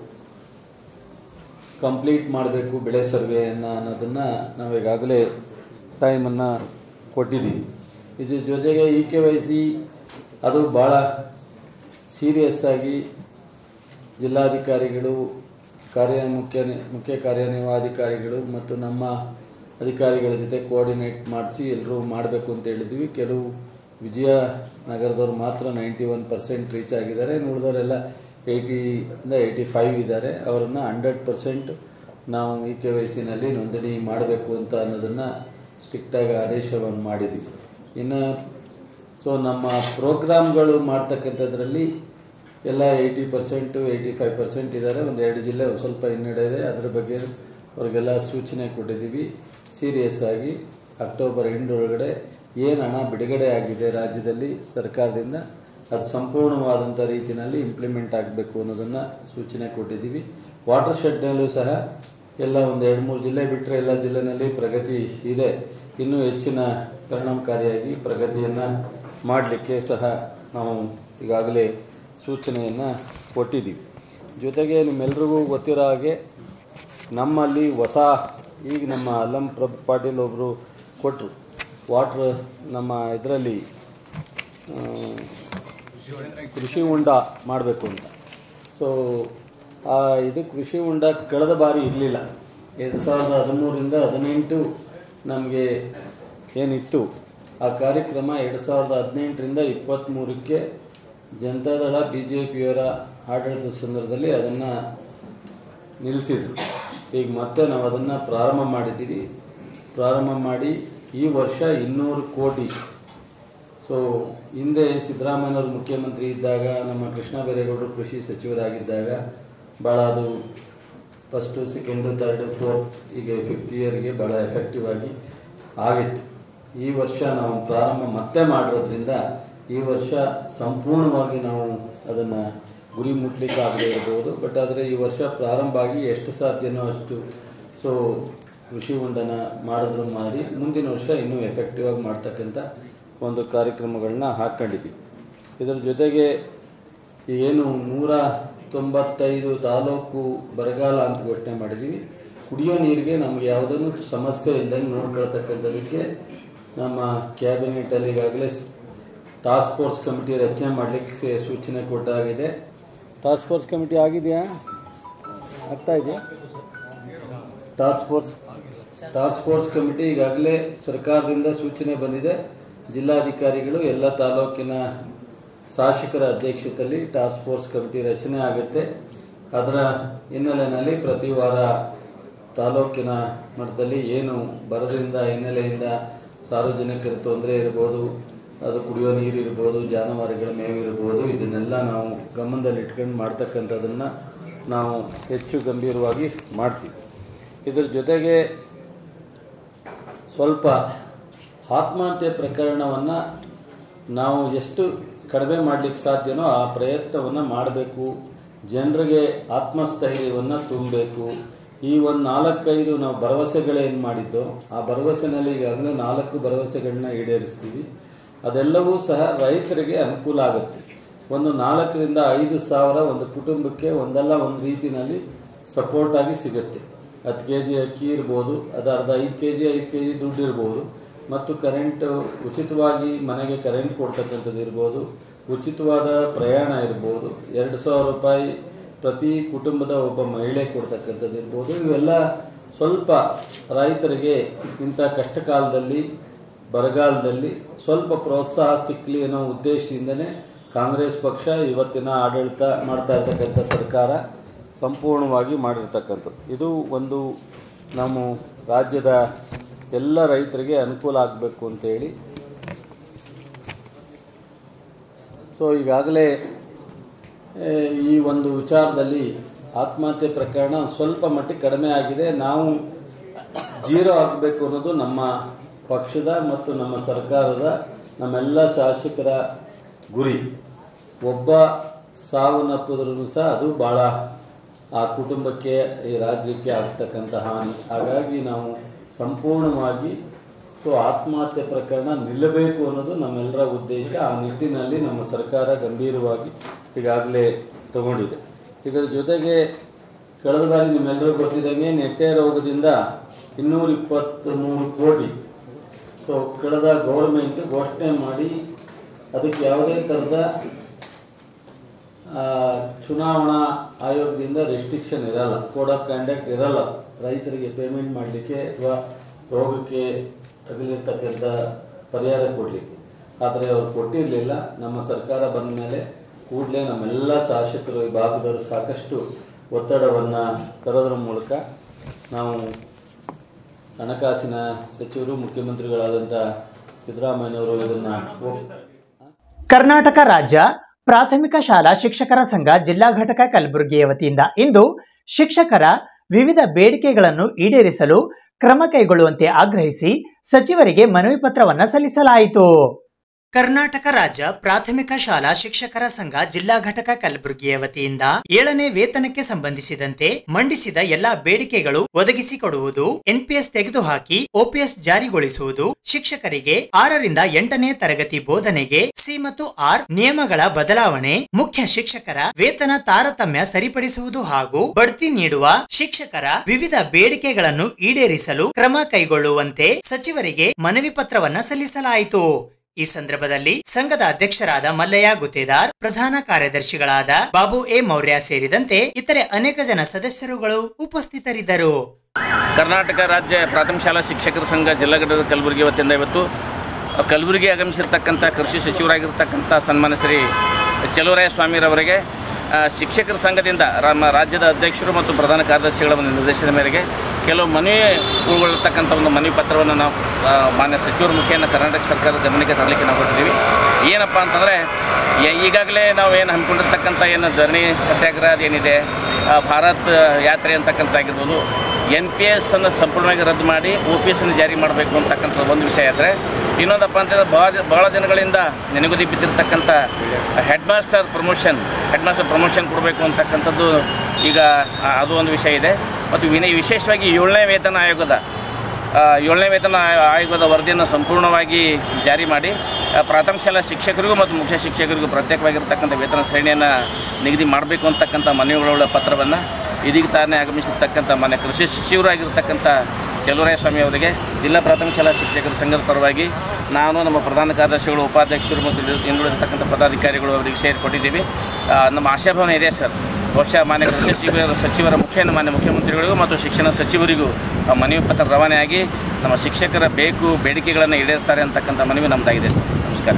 ಕಂಪ್ಲೀಟ್ ಮಾಡಬೇಕು ಬೆಳೆ ಸರ್ವೆಯನ್ನು ಅನ್ನೋದನ್ನು ನಾವು ಈಗಾಗಲೇ ಟೈಮನ್ನು ಕೊಟ್ಟಿದ್ದೀವಿ ಇದ್ರ ಜೊತೆಗೆ ಇ ಕೆ ವೈ ಸಿ ಅದು ಭಾಳ ಸೀರಿಯಸ್ ಆಗಿ ಜಿಲ್ಲಾಧಿಕಾರಿಗಳು ಕಾರ್ಯ ಮುಖ್ಯ ಮುಖ್ಯ ಕಾರ್ಯನಿರ್ವಹಣಾಧಿಕಾರಿಗಳು ಮತ್ತು ನಮ್ಮ ಅಧಿಕಾರಿಗಳ ಜೊತೆ ಕೋಆರ್ಡಿನೇಟ್ ಮಾಡಿಸಿ ಎಲ್ಲರೂ ಮಾಡಬೇಕು ಅಂತ ಹೇಳಿದ್ವಿ ಕೆಲವು ವಿಜಯನಗರದವ್ರು ಮಾತ್ರ ನೈಂಟಿ ಒನ್ ಪರ್ಸೆಂಟ್ ರೀಚ್ ಆಗಿದ್ದಾರೆ ಇನ್ನು ಉಳಿದವರೆಲ್ಲ ಏಯ್ಟಿಯಿಂದ ಏಯ್ಟಿ ಫೈವ್ ಇದ್ದಾರೆ ಅವರನ್ನು ಹಂಡ್ರೆಡ್ ಪರ್ಸೆಂಟ್ ನಾವು ಇ ಕೆ ವೈ ಸಿನಲ್ಲಿ ನೋಂದಣಿ ಮಾಡಬೇಕು ಅಂತ ಅನ್ನೋದನ್ನು ಸ್ಟ್ರಿಕ್ಟಾಗಿ ಆದೇಶವನ್ನು ಮಾಡಿದ್ವಿ ಇನ್ನು ಸೊ ನಮ್ಮ ಪ್ರೋಗ್ರಾಮ್ಗಳು ಮಾಡ್ತಕ್ಕಂಥದ್ರಲ್ಲಿ ಎಲ್ಲ eighty percent eighty five percent ಇದ್ದಾರೆ ಒಂದು ಎರಡು ಜಿಲ್ಲೆ ಒಂದು ಸ್ವಲ್ಪ ಹಿನ್ನಡೆ ಇದೆ ಅದ್ರ ಬಗ್ಗೆ ಅವ್ರಿಗೆಲ್ಲ ಸೂಚನೆ ಕೊಟ್ಟಿದ್ದೀವಿ ಸೀರಿಯಸ್ ಆಗಿ ಅಕ್ಟೋಬರ್ ಎಂಟರೊಳಗಡೆ ಏನು ಹಣ ಬಿಡುಗಡೆ ಆಗಿದೆ ರಾಜ್ಯದಲ್ಲಿ ಸರ್ಕಾರದಿಂದ ಅದು ಸಂಪೂರ್ಣವಾದಂಥ ರೀತಿಯಲ್ಲಿ ಇಂಪ್ಲಿಮೆಂಟ್ ಆಗಬೇಕು ಅನ್ನೋದನ್ನು ಸೂಚನೆ ಕೊಟ್ಟಿದ್ದೀವಿ ವಾಟರ್ ಶೆಡ್ನಲ್ಲೂ ಸಹ ಎಲ್ಲ ಒಂದು ಎರಡು ಮೂರು ಜಿಲ್ಲೆ ಬಿಟ್ಟರೆ ಎಲ್ಲ ಜಿಲ್ಲೆನಲ್ಲಿ ಪ್ರಗತಿ ಇದೆ ಇನ್ನೂ ಹೆಚ್ಚಿನ ಪರಿಣಾಮಕಾರಿಯಾಗಿ ಪ್ರಗತಿಯನ್ನು ಮಾಡಲಿಕ್ಕೆ ಸಹ ನಾವು ಈಗಾಗಲೇ ಸೂಚನೆಯನ್ನು ಕೊಟ್ಟಿದ್ದೀವಿ ಜೊತೆಗೆ ನಿಮ್ಮೆಲ್ರಿಗೂ ಗೊತ್ತಿರೋ ಹಾಗೆ ನಮ್ಮಲ್ಲಿ ಹೊಸ ಈಗ ನಮ್ಮ ಅಲ್ಲಂ ಪ್ರಭು ಪಾಟೀಲ್ ಒಬ್ಬರು ಕೊಟ್ಟರು ವಾಟ್ರ್ ನಮ್ಮ ಇದರಲ್ಲಿ ಕೃಷಿ ಹೊಂಡ ಮಾಡಬೇಕು ಅಂತ ಸೊ ಆ ಇದು ಕೃಷಿ ಹೊಂಡ ಕಳೆದ ಬಾರಿ ಇರಲಿಲ್ಲ ಎರಡು ಸಾವಿರದ ಹದಿಮೂರರಿಂದ ಹದಿನೆಂಟು ನಮಗೆ ಏನಿತ್ತು ಆ ಕಾರ್ಯಕ್ರಮ ಎರಡು ಸಾವಿರದ ಹದಿನೆಂಟರಿಂದ ಇಪ್ಪತ್ತ್ಮೂರಕ್ಕೆ ಜನತಾದಳ ಬಿ ಜೆ ಪಿಯವರ ಆಡಳಿತದ ಸಂದರ್ಭದಲ್ಲಿ ಅದನ್ನು ನಿಲ್ಲಿಸಿದ್ರು ಈಗ ಮತ್ತೆ ನಾವು ಅದನ್ನು ಪ್ರಾರಂಭ ಮಾಡಿದ್ದೀವಿ ಪ್ರಾರಂಭ ಮಾಡಿ ಈ ವರ್ಷ ಇನ್ನೂರು ಕೋಟಿ ಸೊ ಹಿಂದೆ ಸಿದ್ದರಾಮಯ್ಯನವರು ಮುಖ್ಯಮಂತ್ರಿ ಇದ್ದಾಗ ನಮ್ಮ ಕೃಷ್ಣ ಬೈರೇಗೌಡರು ಕೃಷಿ ಸಚಿವರಾಗಿದ್ದಾಗ ಭಾಳ ಅದು ಫಸ್ಟು ಸೆಕೆಂಡು ತರ್ಡು ಫೋರ್ತ್ ಈಗ ಫಿಫ್ತ್ ಇಯರ್ಗೆ ಭಾಳ ಎಫೆಕ್ಟಿವ್ ಆಗಿ ಆಗಿತ್ತು ಈ ವರ್ಷ ನಾವು ಪ್ರಾರಂಭ ಮತ್ತೆ ಮಾಡಿರೋದ್ರಿಂದ ಈ ವರ್ಷ ಸಂಪೂರ್ಣವಾಗಿ ನಾವು ಅದನ್ನು ಗುರಿ ಮುಟ್ಲಿಕ್ಕೆ ಆಗದೇ ಇರ್ಬೋದು ಬಟ್ ಆದರೆ ಈ ವರ್ಷ ಪ್ರಾರಂಭ ಆಗಿ ಎಷ್ಟು ಸಾಧ್ಯನೋ ಅಷ್ಟು ಸೊ ಕೃಷಿ ಹೊಂಡನ ಮಾಡಿದ್ರು ಮಾಡಿ ಮುಂದಿನ ವರ್ಷ ಇನ್ನೂ ಎಫೆಕ್ಟಿವ್ ಆಗಿ ಮಾಡ್ತಕ್ಕಂಥ ಒಂದು ಕಾರ್ಯಕ್ರಮಗಳನ್ನ ಹಾಕ್ಕೊಂಡಿದ್ದೀವಿ ಇದರ ಜೊತೆಗೆ ಏನು ನೂರ ತೊಂಬತ್ತೈದು ತಾಲೂಕು ಬರಗಾಲ ಅಂತ ಘೋಷಣೆ ಮಾಡಿದ್ದೀವಿ ಕುಡಿಯೋ ನೀರಿಗೆ ನಮಗೆ ಯಾವುದನ್ನು ಸಮಸ್ಯೆ ಇಲ್ಲದಂಗೆ ನೋಡ್ಕೊಳ್ತಕ್ಕಂಥದಕ್ಕೆ ನಮ್ಮ ಕ್ಯಾಬಿನೆಟಲ್ಲಿ ಈಗಾಗಲೇ ಟಾಸ್ಕ್ ಫೋರ್ಸ್ ಕಮಿಟಿ ರಚನೆ ಮಾಡಲಿಕ್ಕೆ ಸೂಚನೆ ಕೊಟ್ಟಾಗಿದೆ ಟಾಸ್ಕ್ ಫೋರ್ಸ್ ಕಮಿಟಿ ಆಗಿದೆಯಾ ಆಗ್ತಾ ಇದೆಯಾ task force task force committee ಈಗಾಗಲೇ ಸರ್ಕಾರದಿಂದ ಸೂಚನೆ ಬಂದಿದೆ ಜಿಲ್ಲಾಧಿಕಾರಿಗಳು ಎಲ್ಲ ತಾಲೂಕಿನ ಶಾಸಕರ ಅಧ್ಯಕ್ಷತೆಯಲ್ಲಿ ಟಾಸ್ಕ್ ಫೋರ್ಸ್ ಕಮಿಟಿ ರಚನೆ ಆಗುತ್ತೆ ಅದರ ಹಿನ್ನೆಲೆಯಲ್ಲಿ ಪ್ರತಿ ವಾರ ತಾಲೂಕಿನ ಮಟ್ಟದಲ್ಲಿ ಏನು ಬರದಿಂದ ಹಿನ್ನೆಲೆಯಿಂದ ಸಾರ್ವಜನಿಕರ ತೊಂದರೆ ಇರ್ಬೋದು ಅದು ಕುಡಿಯೋ ನೀರು ಇರ್ಬೋದು ಜಾನುವಾರುಗಳ ಮೇವು ಇರ್ಬೋದು ಇದನ್ನೆಲ್ಲ ನಾವು ಗಮನದಲ್ಲಿ ಇಟ್ಕೊಂಡು ಮಾಡ್ತಕ್ಕಂಥದ್ದನ್ನು ನಾವು ಹೆಚ್ಚು ಗಂಭೀರವಾಗಿ ಮಾಡ್ತೀವಿ ಇದ್ರ ಜೊತೆಗೆ ಸ್ವಲ್ಪ ಆತ್ಮಹತ್ಯೆ ಪ್ರಕರಣವನ್ನು ನಾವು ಎಷ್ಟು ಕಡಿಮೆ ಮಾಡಲಿಕ್ಕೆ ಸಾಧ್ಯನೋ ಆ ಪ್ರಯತ್ನವನ್ನು ಮಾಡಬೇಕು ಜನರಿಗೆ ಆತ್ಮಸ್ಥೈರ್ಯವನ್ನು ತುಂಬಬೇಕು ಈ ಒಂದು ನಾಲ್ಕೈದು ನಾವು ಭರವಸೆಗಳೇನು ಮಾಡಿದ್ದೋ ಆ ಭರವಸೆನಲ್ಲಿ ಈಗಾಗಲೇ ನಾಲ್ಕು ಭರವಸೆಗಳನ್ನ ಈಡೇರಿಸ್ತೀವಿ ಅದೆಲ್ಲವೂ ಸಹ ರೈತರಿಗೆ ಅನುಕೂಲ ಆಗುತ್ತೆ ಒಂದು ನಾಲ್ಕರಿಂದ ಐದು ಸಾವಿರ ಒಂದು ಕುಟುಂಬಕ್ಕೆ ಒಂದಲ್ಲ ಒಂದು ರೀತಿಯಲ್ಲಿ ಸಪೋರ್ಟ್ ಆಗಿ ಸಿಗುತ್ತೆ ಹತ್ತು ಕೆ ಜಿ ಅಕ್ಕಿ ಇರ್ಬೋದು ಅದು ಅರ್ಧ ಐದು ಕೆ ಜಿ ಐದು ಕೆ ಜಿ ದುಡ್ಡು ಇರ್ಬೋದು ಮತ್ತು ಕರೆಂಟ್ ಉಚಿತವಾಗಿ ಮನೆಗೆ ಕರೆಂಟ್ ಕೊಡ್ತಕ್ಕಂಥದ್ದು ಇರ್ಬೋದು ಉಚಿತವಾದ ಪ್ರಯಾಣ ಇರ್ಬೋದು ಎರಡು ಸಾವಿರ ರೂಪಾಯಿ ಪ್ರತಿ ಕುಟುಂಬದ ಒಬ್ಬ ಮಹಿಳೆ ಕೊಡ್ತಕ್ಕಂಥದ್ದು ಇರ್ಬೋದು ಇವೆಲ್ಲ ಸ್ವಲ್ಪ ರೈತರಿಗೆ ಇಂಥ ಕಷ್ಟ ಕಾಲದಲ್ಲಿ ಬರಗಾಲದಲ್ಲಿ ಸ್ವಲ್ಪ ಪ್ರೋತ್ಸಾಹ ಸಿಕ್ಕಲಿ ಅನ್ನೋ ಉದ್ದೇಶದಿಂದನೇ ಕಾಂಗ್ರೆಸ್ ಪಕ್ಷ ಇವತ್ತಿನ ಆಡಳಿತ ಮಾಡ್ತಾ ಇರ್ತಕ್ಕಂಥ ಸರ್ಕಾರ ಸಂಪೂರ್ಣವಾಗಿ ಮಾಡಿರ್ತಕ್ಕಂಥದ್ದು ಇದು ಒಂದು ನಮ್ಮ ರಾಜ್ಯದ ಎಲ್ಲ ರೈತರಿಗೆ ಅನುಕೂಲ ಆಗಬೇಕು ಅಂತೇಳಿ ಸೊ ಈಗಾಗಲೇ ಆ, ಈ ಒಂದು ವಿಚಾರದಲ್ಲಿ ಆತ್ಮಹತ್ಯೆ ಪ್ರಕರಣ ಸ್ವಲ್ಪ ಮಟ್ಟಿಗೆ ಕಡಿಮೆ ಆಗಿದೆ ನಾವು ಜೀರೋ ಆಗಬೇಕು ಅನ್ನೋದು ನಮ್ಮ ಪಕ್ಷದ ಮತ್ತು ನಮ್ಮ ಸರ್ಕಾರದ ನಮ್ಮೆಲ್ಲ ಶಾಸಕರ ಗುರಿ ಒಬ್ಬ ಸಾವನ್ನಪ್ಪಿದ್ರೂ ಸಹ ಅದು ಭಾಳ ಆ ಕುಟುಂಬಕ್ಕೆ ಈ ರಾಜ್ಯಕ್ಕೆ ಆಗ್ತಕ್ಕಂಥ ಹಾನಿ ಹಾಗಾಗಿ ನಾವು ಸಂಪೂರ್ಣವಾಗಿ ಸೊ ಆತ್ಮಹತ್ಯೆ ಪ್ರಕರಣ ನಿಲ್ಲಬೇಕು ಅನ್ನೋದು ನಮ್ಮೆಲ್ಲರ ಉದ್ದೇಶ ಆ ನಿಟ್ಟಿನಲ್ಲಿ ನಮ್ಮ ಸರ್ಕಾರ ಗಂಭೀರವಾಗಿ ಈಗಾಗಲೇ ತಗೊಂಡಿದೆ ಇದರ ಜೊತೆಗೆ ಕಳೆದ ಬಾರಿ ನಿಮ್ಮೆಲ್ಲರಿಗೂ ಗೊತ್ತಿದ್ದಂಗೆ ನೆಟ್ಟೆ ರೋಗದಿಂದ ಇನ್ನೂರ ಇಪ್ಪತ್ತ್ಮೂರು ಕೋಟಿ ಸೊ ಕಳೆದ ಗೌರ್ಮೆಂಟ್ ಘೋಷಣೆ ಮಾಡಿ ಅದಕ್ಕೆ ಯಾವುದೇ ಥರದ ಆ, ಚುನಾವಣಾ ಆಯೋಗದಿಂದ ರೆಸ್ಟ್ರಿಕ್ಷನ್ ಇರಲ್ಲ ಕೋಡ್ ಆಫ್ ಕಂಡಕ್ಟ್ ಇರಲ್ಲ ರೈತರಿಗೆ ಪೇಮೆಂಟ್ ಮಾಡಲಿಕ್ಕೆ ಅಥವಾ ರೋಗಕ್ಕೆ ತಗುಲಿರ್ತಕ್ಕಂಥ ಪರಿಹಾರ ಕೊಡಲಿಕ್ಕೆ ಆದರೆ ಅವರು ಕೊಟ್ಟಿರಲಿಲ್ಲ ನಮ್ಮ ಸರ್ಕಾರ ಬಂದ ಮೇಲೆ ಕೂಡಲೇ ನಮ್ಮೆಲ್ಲ ಶಾಸಕರು ಈ ಭಾಗದವರು ಸಾಕಷ್ಟು ಒತ್ತಡವನ್ನು ತರೋದ್ರ ಮೂಲಕ ನಾವು ಹಣಕಾಸಿನ ಸಚಿವರು ಮುಖ್ಯಮಂತ್ರಿಗಳಾದಂಥ ಸಿದ್ದರಾಮಯ್ಯನವರು ಇದನ್ನು ಕರ್ನಾಟಕ ರಾಜ್ಯ ಪ್ರಾಥಮಿಕ ಶಾಲಾ ಶಿಕ್ಷಕರ ಸಂಘ ಜಿಲ್ಲಾ ಘಟಕ ಕಲಬುರಗಿಯ ವತಿಯಿಂದ ಇಂದು ಶಿಕ್ಷಕರ ವಿವಿಧ ಬೇಡಿಕೆಗಳನ್ನು ಈಡೇರಿಸಲು ಕ್ರಮ ಕೈಗೊಳ್ಳುವಂತೆ ಆಗ್ರಹಿಸಿ ಸಚಿವರಿಗೆ ಮನವಿ ಪತ್ರವನ್ನು ಸಲ್ಲಿಸಲಾಯಿತು ಕರ್ನಾಟಕ ರಾಜ್ಯ ಪ್ರಾಥಮಿಕ ಶಾಲಾ ಶಿಕ್ಷಕರ ಸಂಘ ಜಿಲ್ಲಾ ಘಟಕ ಕಲಬುರಗಿಯ ವತಿಯಿಂದ ಏಳನೇ ವೇತನಕ್ಕೆ ಸಂಬಂಧಿಸಿದಂತೆ ಮಂಡಿಸಿದ ಎಲ್ಲಾ ಬೇಡಿಕೆಗಳು ಒದಗಿಸಿಕೊಡುವುದು ಎನ್ಪಿಎಸ್ ತೆಗೆದುಹಾಕಿ ಓಪಿಎಸ್ ಜಾರಿಗೊಳಿಸುವುದು ಶಿಕ್ಷಕರಿಗೆ ಆರರಿಂದ ಎಂಟನೇ ತರಗತಿ ಬೋಧನೆಗೆ ಸಿ ಮತ್ತು ಆರ್ ನಿಯಮಗಳ ಬದಲಾವಣೆ ಮುಖ್ಯ ಶಿಕ್ಷಕರ ವೇತನ ತಾರತಮ್ಯ ಸರಿಪಡಿಸುವುದು ಹಾಗೂ ಬಡ್ತಿ ನೀಡುವ ಶಿಕ್ಷಕರ ವಿವಿಧ ಬೇಡಿಕೆಗಳನ್ನು ಈಡೇರಿಸಲು ಕ್ರಮ ಕೈಗೊಳ್ಳುವಂತೆ ಸಚಿವರಿಗೆ ಮನವಿ ಪತ್ರವನ್ನ ಸಲ್ಲಿಸಲಾಯಿತು ಈ ಸಂದರ್ಭದಲ್ಲಿ ಸಂಘದ ಅಧ್ಯಕ್ಷರಾದ ಮಲ್ಲಯ್ಯ ಗುತ್ತೇದಾರ್ ಪ್ರಧಾನ ಕಾರ್ಯದರ್ಶಿಗಳಾದ ಬಾಬು ಎ ಮೌರ್ಯ ಸೇರಿದಂತೆ ಇತರೆ ಅನೇಕ ಜನ ಸದಸ್ಯರುಗಳು ಉಪಸ್ಥಿತರಿದ್ದರು ಕರ್ನಾಟಕ ರಾಜ್ಯ ಪ್ರಾಥಮಿಕ ಶಾಲಾ ಶಿಕ್ಷಕರ ಸಂಘ ಜಿಲ್ಲಾ ಘಟಕ ಕಲಬುರಗಿ ವತಿಯಿಂದ ಇವತ್ತು ಕಲಬುರಗಿ ಆಗಮಿಸಿರ್ತಕ್ಕಂಥ ಕೃಷಿ ಸಚಿವರಾಗಿರ್ತಕ್ಕಂಥ ಸನ್ಮಾನ್ಯ ಶ್ರೀ ಚಲುವರಾಯ ಸ್ವಾಮಿರವರಿಗೆ ಆ, ಶಿಕ್ಷಕರ ಸಂಘದಿಂದ ನಮ್ಮ ರಾಜ್ಯದ ಅಧ್ಯಕ್ಷರು ಮತ್ತು ಪ್ರಧಾನ ಕಾರ್ಯದರ್ಶಿಗಳ ಒಂದು ನಿರ್ದೇಶನದ ಮೇರೆಗೆ ಕೆಲವು ಮನವಿ ಉಳ್ಗೊಳ್ತಕ್ಕಂಥ ಒಂದು ಮನವಿ ಪತ್ರವನ್ನು ನಾವು ಆ, ಮಾನ್ಯ ಸಚಿವರ ಮುಖೇನ ಕರ್ನಾಟಕ ಸರ್ಕಾರದ ಗಮನಕ್ಕೆ ತರಲಿಕ್ಕೆ ನಾವು ಕೊಟ್ಟಿದ್ದೀವಿ ಏನಪ್ಪ ಅಂತಂದರೆ ಈಗಾಗಲೇ ನಾವು ಏನು ಹಮ್ಮಿಕೊಂಡಿರ್ತಕ್ಕಂಥ ಏನು ಧರಣಿ ಸತ್ಯಾಗ್ರಹ ಏನಿದೆ ಆ, ಭಾರತ್ ಯಾತ್ರೆ ಅಂತಕ್ಕಂಥ ಆಗಿರ್ಬೋದು ಎನ್ ಪಿ ಎಸ್ ಅನ್ನು ಸಂಪೂರ್ಣವಾಗಿ ರದ್ದು ಮಾಡಿ ಒ ಪಿ ಎಸ್ ಅನ್ನು ಜಾರಿ ಮಾಡಬೇಕು ಅಂತಕ್ಕಂಥ ಒಂದು ವಿಷಯ ಆದರೆ ಇನ್ನೊಂದಪ್ಪ ಅಂತಂದರೆ ಭಾಳ ಭಾಳ ದಿನಗಳಿಂದ ನೆನಗುದಿ ಬಿದ್ದಿರ್ತಕ್ಕಂಥ head master promotion head master promotion ಕೊಡಬೇಕು ಅಂತಕ್ಕಂಥದ್ದು ಈಗ ಆ, ಅದು ಒಂದು ವಿಷಯ ಇದೆ ಮತ್ತು ವಿನ ವಿಶೇಷವಾಗಿ ಏಳನೇ ವೇತನ ಆಯೋಗದ ಆ, ಏಳನೇ ವೇತನ ಆಯೋ- ಆಯೋಗದ ವರದಿಯನ್ನು ಸಂಪೂರ್ಣವಾಗಿ ಜಾರಿ ಮಾಡಿ ಆ, ಪ್ರಾಥಮಿಕ ಶಾಲಾ ಶಿಕ್ಷಕರಿಗೂ ಮತ್ತು ಮುಖ್ಯ ಶಿಕ್ಷಕರಿಗೂ ಪ್ರತ್ಯೇಕವಾಗಿರ್ತಕ್ಕಂಥ ವೇತನ ಶ್ರೇಣಿಯನ್ನು ನಿಗದಿ ಮಾಡಬೇಕು ಅಂತಕ್ಕಂಥ ಮನವಿಗಳ ಪತ್ರವನ್ನು ಇದೀಗ ತಾನೇ ಆಗಮಿಸಿರ್ತಕ್ಕಂಥ ಮಾನ್ಯ ಕೃಷಿ ಸಚಿವರಾಗಿರ್ತಕ್ಕಂಥ ಚಲುವರಾಯ ಸ್ವಾಮಿ ಅವರಿಗೆ ಜಿಲ್ಲಾ ಪ್ರಾಥಮಿಕ ಶಾಲಾ ಶಿಕ್ಷಕರ ಸಂಘದ ಪರವಾಗಿ ನಾನು ನಮ್ಮ ಪ್ರಧಾನ ಕಾರ್ಯದರ್ಶಿಗಳು ಉಪಾಧ್ಯಕ್ಷರು ಮತ್ತು ಇಲ್ಲಿ ಇನ್ನುಳಿದಿರ್ತಕ್ಕಂಥ ಪದಾಧಿಕಾರಿಗಳು ಅವರಿಗೆ ಸೇರಿಕೊಟ್ಟಿದ್ದೀವಿ ಆ, ನಮ್ಮ ಆಶಾಭಾವನೆ ಇದೆ ಸರ್ ಬಹುಶಃ ಮಾನ್ಯ ಕೃಷಿ ಸಚಿವರ ಸಚಿವರ ಮುಖೇನ ಮಾನ್ಯ ಮುಖ್ಯಮಂತ್ರಿಗಳಿಗೂ ಮತ್ತು ಶಿಕ್ಷಣ ಸಚಿವರಿಗೂ ಆ ಮನವಿ ಪತ್ರ ರವಾನೆಯಾಗಿ ನಮ್ಮ ಶಿಕ್ಷಕರ ಬೇಕು ಬೇಡಿಕೆಗಳನ್ನು ಈಡೇರಿಸ್ತಾರೆ ಅಂತಕ್ಕಂಥ ಮನವಿ ನಮ್ಮದಾಗಿದೆ ಸರ್ ನಮಸ್ಕಾರ